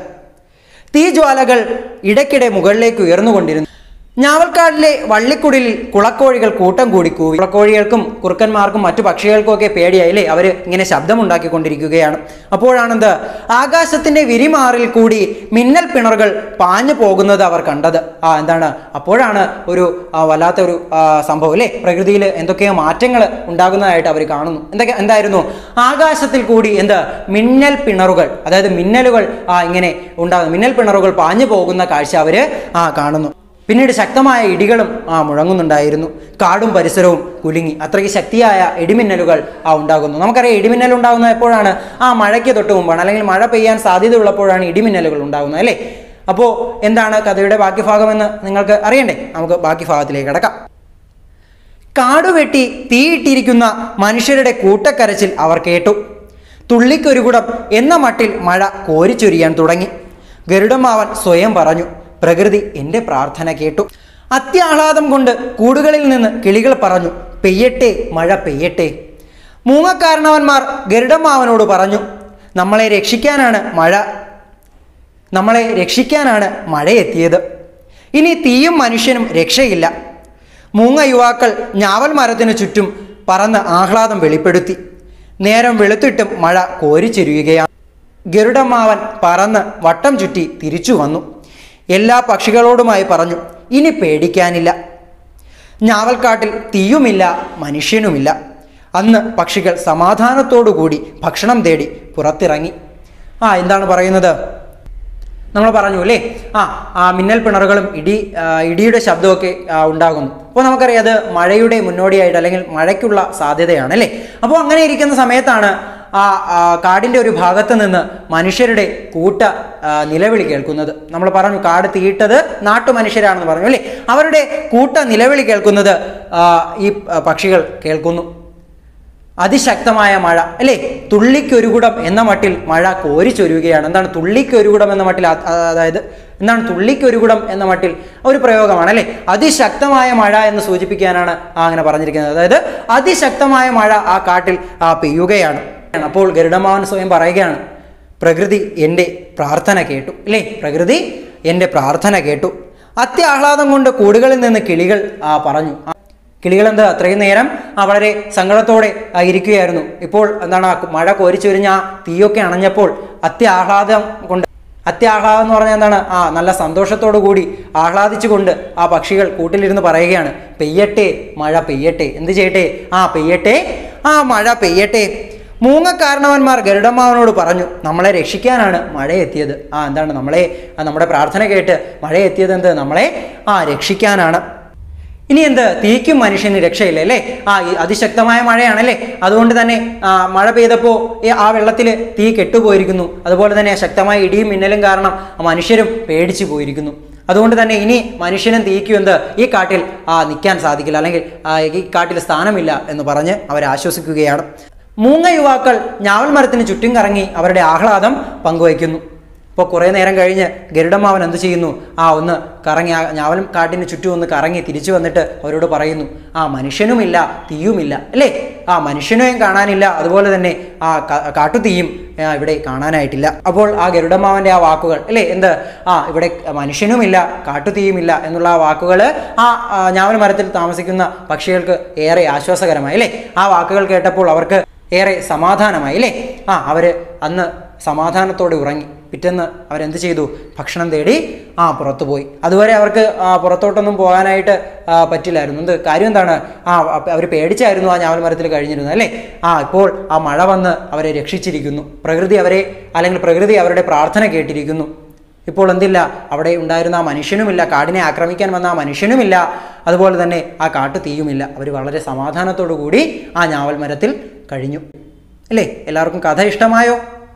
തീജ്വാലകൾ ഇടയ്ക്കിടെ മുകളിലേക്ക് ഉയർന്നുകൊണ്ടിരുന്നു ഞാവൽക്കാടിലെ വള്ളിക്കുടിലിൽ കുളക്കോഴികൾ കൂട്ടം കൂടി കൂവി കുളക്കോഴികൾക്കും കുറുക്കന്മാർക്കും മറ്റു പക്ഷികൾക്കും ഒക്കെ പേടിയായില്ലേ അവർ ഇങ്ങനെ ശബ്ദമുണ്ടാക്കിക്കൊണ്ടിരിക്കുകയാണ് അപ്പോഴാണെന്ത് ആകാശത്തിന്റെ വിരിമാറിൽ കൂടി മിന്നൽ പിണറുകൾ പാഞ്ഞു പോകുന്നത് അവർ കണ്ടത് ആ എന്താണ് അപ്പോഴാണ് ഒരു ആ, വല്ലാത്ത ഒരു ആ, സംഭവം അല്ലേ പ്രകൃതിയിൽ എന്തൊക്കെയോ മാറ്റങ്ങൾ ഉണ്ടാകുന്നതായിട്ട് അവർ കാണുന്നു എന്തൊക്കെ എന്തായിരുന്നു ആകാശത്തിൽ കൂടി എന്ത് മിന്നൽ പിണറുകൾ അതായത് മിന്നലുകൾ ആ ഇങ്ങനെ ഉണ്ടാകുന്നു മിന്നൽ പിണറുകൾ പാഞ്ഞു പോകുന്ന കാഴ്ച അവര് ആ കാണുന്നു പിന്നീട് ശക്തമായ ഇടികളും ആ മുഴങ്ങുന്നുണ്ടായിരുന്നു കാടും പരിസരവും കുലുങ്ങി അത്രയ്ക്ക് ശക്തിയായ ഇടിമിന്നലുകൾ ആ ഉണ്ടാകുന്നു നമുക്കറിയാം ഇടിമിന്നൽ ഉണ്ടാകുന്നത് എപ്പോഴാണ് ആ മഴയ്ക്ക് തൊട്ട് മുമ്പാണ് അല്ലെങ്കിൽ മഴ പെയ്യാൻ സാധ്യതയുള്ളപ്പോഴാണ് ഇടിമിന്നലുകൾ ഉണ്ടാകുന്നത് അല്ലേ അപ്പോൾ എന്താണ് കഥയുടെ ബാക്കി ഭാഗമെന്ന് നിങ്ങൾക്ക് അറിയണ്ടേ നമുക്ക് ബാക്കി ഭാഗത്തിലേക്ക് കിടക്കാം കാടുവെട്ടി തീയിട്ടിരിക്കുന്ന മനുഷ്യരുടെ കൂട്ടക്കരച്ചിൽ അവർ കേട്ടു തുള്ളിക്കൊരുകുടം എന്ന മട്ടിൽ മഴ കോരിച്ചൊരിയാൻ തുടങ്ങി ഗരുഡമാവൻ സ്വയം പറഞ്ഞു പ്രകൃതി എൻ്റെ പ്രാർത്ഥന കേട്ടു അത്യാഹ്ലാദം കൊണ്ട് കൂടുകളിൽ നിന്ന് കിളികൾ പറഞ്ഞു പെയ്യട്ടെ മഴ പെയ്യട്ടെ മൂങ്ങക്കാരണവന്മാർ ഗരുഡമാവനോട് പറഞ്ഞു നമ്മളെ രക്ഷിക്കാനാണ് മഴ നമ്മളെ രക്ഷിക്കാനാണ് മഴയെത്തിയത് ഇനി തീയും മനുഷ്യനും രക്ഷയില്ല മൂങ്ങ യുവാക്കൾ ഞാവൽ മരത്തിനു ചുറ്റും പറന്ന് ആഹ്ലാദം വെളിപ്പെടുത്തി നേരം വെളുത്തിട്ടും മഴ കോരിച്ചെരിയുകയാണ് ഗരുഡമാവൻ പറന്ന് വട്ടം ചുറ്റി തിരിച്ചു വന്നു എല്ലാ പക്ഷികളോടുമായി പറഞ്ഞു ഇനി പേടിക്കാനില്ല ഞാവൽക്കാട്ടിൽ തീയുമില്ല മനുഷ്യനുമില്ല അന്ന് പക്ഷികൾ സമാധാനത്തോടുകൂടി ഭക്ഷണം തേടി പുറത്തിറങ്ങി ആ എന്താണ് പറയുന്നത് നമ്മൾ പറഞ്ഞു അല്ലേ ആ ആ മിന്നൽ പിണറുകളും ഇടി ആ, ഇടിയുടെ ശബ്ദമൊക്കെ ആ, ഉണ്ടാകുന്നു അപ്പോൾ നമുക്കറിയാം അത് മഴയുടെ മുന്നോടിയായിട്ട് അല്ലെങ്കിൽ മഴയ്ക്കുള്ള സാധ്യതയാണ് അല്ലേ അപ്പോൾ അങ്ങനെ ഇരിക്കുന്ന സമയത്താണ് ആ ആ, കാടിന്റെ ഒരു ഭാഗത്ത് നിന്ന് മനുഷ്യരുടെ കൂട്ട ആ, നിലവിളി കേൾക്കുന്നത് നമ്മൾ പറഞ്ഞു കാട് തീയിട്ടത് നാട്ടു മനുഷ്യരാണെന്ന് പറഞ്ഞു അല്ലേ അവരുടെ കൂട്ട നിലവിളി കേൾക്കുന്നത് ആ, ഈ ആ, പക്ഷികൾ കേൾക്കുന്നു അതിശക്തമായ മഴ അല്ലേ തുള്ളിക്കൊരുകുടം എന്ന മട്ടിൽ മഴ കോരിച്ചൊരുകയാണ് എന്താണ് തുള്ളിക്കൊരുകുടം എന്ന മട്ടിൽ അത്- ആ- അതായത് എന്താണ് തുള്ളിക്കൊരുകുടം എന്ന മട്ടിൽ ഒരു പ്രയോഗമാണ് അല്ലേ അതിശക്തമായ മഴ എന്ന് സൂചിപ്പിക്കാനാണ് ആ അങ്ങനെ പറഞ്ഞിരിക്കുന്നത് അതായത് അതിശക്തമായ മഴ ആ കാട്ടിൽ ആ പെയ്യുകയാണ് അപ്പോൾ ഗരുഡമാവൻ സ്വയം പറയുകയാണ് പ്രകൃതി എൻ്റെ പ്രാർത്ഥന കേട്ടു അല്ലേ പ്രകൃതി എൻ്റെ പ്രാർത്ഥന കേട്ടു അത്യാഹ്ലാദം കൊണ്ട് കൂടുകളിൽ നിന്ന് കിളികൾ ആ, പറഞ്ഞു ആ, കിളികൾ എന്ത് അത്രയും നേരം ആ വളരെ സങ്കടത്തോടെ ആ, ഇരിക്കുകയായിരുന്നു ഇപ്പോൾ എന്താണ് ആ മഴ കോരിച്ചൊരിഞ്ഞ ആ തീയൊക്കെ അണഞ്ഞപ്പോൾ അത്യാഹ്ലാദം കൊണ്ട് അത്യാഹ്ലാദം എന്ന് പറഞ്ഞാൽ എന്താണ് ആ നല്ല സന്തോഷത്തോടു കൂടി ആഹ്ലാദിച്ചുകൊണ്ട് ആ പക്ഷികൾ കൂട്ടിലിരുന്ന് പറയുകയാണ് പെയ്യട്ടെ മഴ പെയ്യട്ടെ എന്ത് ചെയ്യട്ടെ ആ പെയ്യട്ടെ ആ മഴ പെയ്യട്ടെ മൂങ്ങക്കാരണവന്മാർ ഗരുഡമ്മാവനോട് പറഞ്ഞു നമ്മളെ രക്ഷിക്കാനാണ് മഴ എത്തിയത് ആ എന്താണ് നമ്മളെ ആ, നമ്മുടെ പ്രാർത്ഥന കേട്ട് മഴ എത്തിയത് എന്ത് നമ്മളെ ആ രക്ഷിക്കാനാണ് ഇനി എന്ത് തീക്കും മനുഷ്യന് രക്ഷയില്ല അല്ലേ ആ ഈ അതിശക്തമായ മഴയാണല്ലേ അതുകൊണ്ട് തന്നെ ആ, മഴ പെയ്തപ്പോൾ ആ വെള്ളത്തിൽ തീ കെട്ടുപോയിരിക്കുന്നു അതുപോലെ തന്നെ ശക്തമായ ഇടിയും മിന്നലും കാരണം ആ മനുഷ്യരും പേടിച്ചു പോയിരിക്കുന്നു അതുകൊണ്ട് തന്നെ ഇനി മനുഷ്യനും തീക്കും എന്ത് ഈ കാട്ടിൽ ആ നിൽക്കാൻ സാധിക്കില്ല അല്ലെങ്കിൽ ആ, ഈ കാട്ടിൽ സ്ഥാനമില്ല എന്ന് പറഞ്ഞ് അവരെ ആശ്വസിക്കുകയാണ് മൂങ്ങ യുവാക്കൾ ഞാവൽ മരത്തിന് ചുറ്റും കറങ്ങി അവരുടെ ആഹ്ലാദം പങ്കുവയ്ക്കുന്നു ഇപ്പോൾ കുറേ നേരം കഴിഞ്ഞ് ഗരുഡമ്മാവൻ എന്ത് ചെയ്യുന്നു ആ ഒന്ന് കറങ്ങി ആ ഞാവലും കാട്ടിന് ചുറ്റും ഒന്ന് കറങ്ങി തിരിച്ചു വന്നിട്ട് അവരോട് പറയുന്നു ആ മനുഷ്യനുമില്ല തീയുമില്ല അല്ലേ ആ മനുഷ്യനെയും കാണാനില്ല അതുപോലെ തന്നെ ആ കാ- കാട്ടുതീയും ആ, ഇവിടെ കാണാനായിട്ടില്ല അപ്പോൾ ആ ഗരുഡമ്മാവൻ്റെ ആ വാക്കുകൾ അല്ലേ എന്ത് ആ ഇവിടെ മനുഷ്യനുമില്ല കാട്ടുതീയുമില്ല എന്നുള്ള ആ വാക്കുകൾ ആ ആ, ഞാവൽ മരത്തിൽ താമസിക്കുന്ന പക്ഷികൾക്ക് ഏറെ ആശ്വാസകരമായി അല്ലേ ആ വാക്കുകൾ കേട്ടപ്പോൾ അവർക്ക് ഏറെ സമാധാനമായി അല്ലേ ആ അവര് അന്ന് സമാധാനത്തോടെ ഉറങ്ങി പിറ്റേന്ന് അവരെന്ത് ചെയ്തു ഭക്ഷണം തേടി ആ പുറത്തു പോയി അതുവരെ അവർക്ക് ആ പുറത്തോട്ടൊന്നും പോകാനായിട്ട് ആ, പറ്റില്ലായിരുന്നു എന്ത് കാര്യം എന്താണ് ആ അവർ പേടിച്ചായിരുന്നു ആ ഞാവൽ മരത്തിൽ കഴിഞ്ഞിരുന്നത് അല്ലേ ആ ഇപ്പോൾ ആ മഴ വന്ന് അവരെ രക്ഷിച്ചിരിക്കുന്നു പ്രകൃതി അവരെ അല്ലെങ്കിൽ പ്രകൃതി അവരുടെ പ്രാർത്ഥന കേട്ടിരിക്കുന്നു ഇപ്പോൾ എന്തില്ല അവിടെ ഉണ്ടായിരുന്ന ആ മനുഷ്യനുമില്ല കാടിനെ ആക്രമിക്കാൻ വന്ന ആ മനുഷ്യനുമില്ല അതുപോലെ തന്നെ ആ കാട്ടു തീയുമില്ല അവർ വളരെ സമാധാനത്തോടു കൂടി ആ ഞാവൽ മരത്തിൽ കഴിഞ്ഞു അല്ലേ എല്ലാവർക്കും കഥ ഇഷ്ടമായോ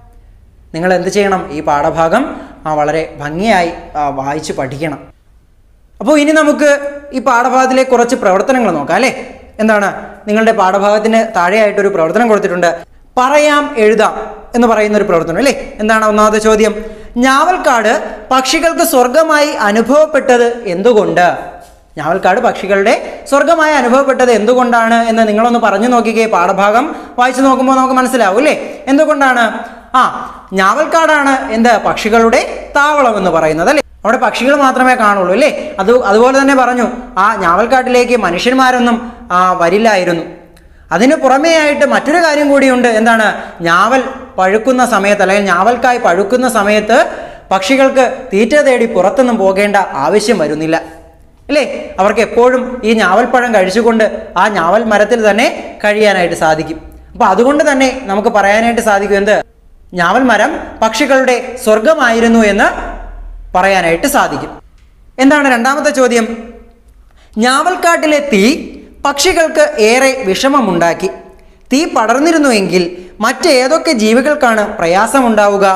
നിങ്ങൾ എന്ത് ചെയ്യണം ഈ പാഠഭാഗം ആ വളരെ ഭംഗിയായി ആ, വായിച്ച് പഠിക്കണം അപ്പോൾ ഇനി നമുക്ക് ഈ പാഠഭാഗത്തിലെ കുറച്ച് പ്രവർത്തനങ്ങൾ നോക്കാം അല്ലേ എന്താണ് നിങ്ങളുടെ പാഠഭാഗത്തിന് താഴെയായിട്ടൊരു പ്രവർത്തനം കൊടുത്തിട്ടുണ്ട് പറയാം എഴുതാം എന്ന് പറയുന്ന ഒരു പ്രവർത്തനം അല്ലേ എന്താണ് ഒന്നാമത്തെ ചോദ്യം ഞാവൽക്കാട് പക്ഷികൾക്ക് സ്വർഗമായി അനുഭവപ്പെട്ടത് എന്തുകൊണ്ട് ഞാവൽക്കാട് പക്ഷികളുടെ സ്വർഗമായി അനുഭവപ്പെട്ടത് എന്തുകൊണ്ടാണ് എന്ന് നിങ്ങളൊന്ന് പറഞ്ഞു നോക്കിക്കേ പാഠഭാഗം വായിച്ചു നോക്കുമ്പോൾ നമുക്ക് മനസ്സിലാവും അല്ലേ എന്തുകൊണ്ടാണ് ആ ഞാവൽക്കാടാണ് എന്ത് പക്ഷികളുടെ താവളം എന്ന് പറയുന്നത് അല്ലേ അവിടെ പക്ഷികൾ മാത്രമേ കാണുള്ളൂ അല്ലേ അത് അതുപോലെ തന്നെ പറഞ്ഞു ആ ഞാവൽക്കാട്ടിലേക്ക് മനുഷ്യന്മാരൊന്നും ആ, വരില്ലായിരുന്നു അതിന് പുറമേ ആയിട്ട് മറ്റൊരു കാര്യം കൂടിയുണ്ട് എന്താണ് ഞാവൽ പഴുക്കുന്ന സമയത്ത് അല്ലെങ്കിൽ ഞാവൽക്കായി പഴുക്കുന്ന സമയത്ത് പക്ഷികൾക്ക് തീറ്റ തേടി പുറത്തൊന്നും പോകേണ്ട ആവശ്യം വരുന്നില്ല അല്ലേ അവർക്ക് എപ്പോഴും ഈ ഞാവൽപ്പഴം കഴിച്ചുകൊണ്ട് ആ ഞാവൽ മരത്തിൽ തന്നെ കഴിയാനായിട്ട് സാധിക്കും അപ്പൊ അതുകൊണ്ട് തന്നെ നമുക്ക് പറയാനായിട്ട് സാധിക്കും എന്ത് ഞാവൽ മരം പക്ഷികളുടെ സ്വർഗമായിരുന്നു എന്ന് പറയാനായിട്ട് സാധിക്കും എന്താണ് രണ്ടാമത്തെ ചോദ്യം ഞാവൽക്കാട്ടിലെ തീ പക്ഷികൾക്ക് ഏറെ വിഷമമുണ്ടാക്കി തീ പടർന്നിരുന്നുവെങ്കിൽ മറ്റേതൊക്കെ ജീവികൾക്കാണ് പ്രയാസമുണ്ടാവുക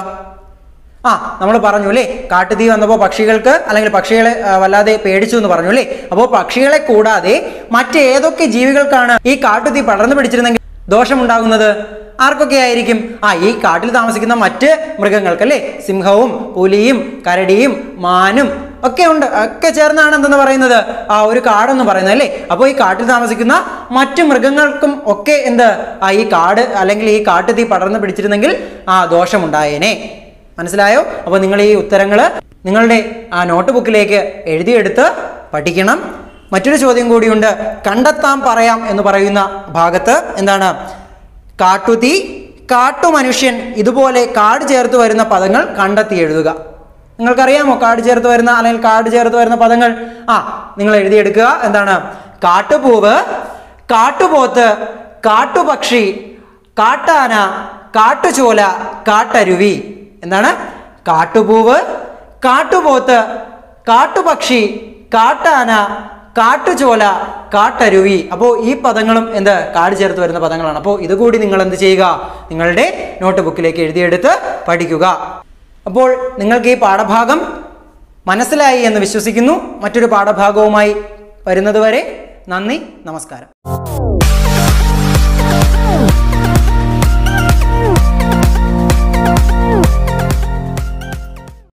ആ നമ്മൾ പറഞ്ഞു അല്ലേ കാട്ടുതീ വന്നപ്പോൾ പക്ഷികൾക്ക് അല്ലെങ്കിൽ പക്ഷികളെ ആ, വല്ലാതെ പേടിച്ചു എന്ന് പറഞ്ഞു അല്ലേ അപ്പോൾ പക്ഷികളെ കൂടാതെ മറ്റേതൊക്കെ ജീവികൾക്കാണ് ഈ കാട്ടുതീ പടർന്നു പിടിച്ചിരുന്നെങ്കിൽ ദോഷമുണ്ടാകുന്നത് ആർക്കൊക്കെ ആയിരിക്കും ആ ഈ കാട്ടിൽ താമസിക്കുന്ന മറ്റ് മൃഗങ്ങൾക്ക് അല്ലേ സിംഹവും പുലിയും കരടിയും മാനും ഒക്കെ ഉണ്ട് ഒക്കെ ചേർന്നാണ് എന്തെന്ന് പറയുന്നത് ആ ഒരു കാടെന്ന് പറയുന്നത് അല്ലേ അപ്പോൾ ഈ കാട്ടിൽ താമസിക്കുന്ന മറ്റു മൃഗങ്ങൾക്കും ഒക്കെ എന്ത് ആ ഈ കാട് അല്ലെങ്കിൽ ഈ കാട്ടുതീ പടർന്നു പിടിച്ചിരുന്നെങ്കിൽ ആ ദോഷമുണ്ടായേനെ മനസ്സിലായോ അപ്പോൾ നിങ്ങൾ ഈ ഉത്തരങ്ങൾ നിങ്ങളുടെ ആ നോട്ട് ബുക്കിലേക്ക് എഴുതിയെടുത്ത് പഠിക്കണം മറ്റൊരു ചോദ്യം കൂടിയുണ്ട് കണ്ടെത്താം പറയാം എന്ന് പറയുന്ന ഭാഗത്ത് എന്താണ് കാട്ടുതീ കാട്ടുമനുഷ്യൻ ഇതുപോലെ കാട് ചേർത്ത് വരുന്ന പദങ്ങൾ കണ്ടെത്തി എഴുതുക നിങ്ങൾക്കറിയാമോ കാട് ചേർത്ത് വരുന്ന അല്ലെങ്കിൽ കാട് ചേർത്ത് വരുന്ന പദങ്ങൾ ആ നിങ്ങൾ എഴുതിയെടുക്കുക എന്താണ് കാട്ടുപൂവ് കാട്ടുപോത്ത് കാട്ടുപക്ഷി കാട്ടാന കാട്ടുചോല കാട്ടരുവി എന്താണ് കാട്ടുപൂവ് കാട്ടുപോത്ത് കാട്ടുപക്ഷി കാട്ടാന കാട്ടുചോല കാട്ടരുവി അപ്പോൾ ഈ പദങ്ങളും എന്ത് കാട് ചേർത്ത് വരുന്ന പദങ്ങളാണ് അപ്പോൾ ഇതുകൂടി നിങ്ങൾ എന്ത് ചെയ്യുക നിങ്ങളുടെ നോട്ട് ബുക്കിലേക്ക് എഴുതിയെടുത്ത് പഠിക്കുക അപ്പോൾ നിങ്ങൾക്ക് ഈ പാഠഭാഗം മനസ്സിലായി എന്ന് വിശ്വസിക്കുന്നു മറ്റൊരു പാഠഭാഗവുമായി വരുന്നതുവരെ നന്ദി നമസ്കാരം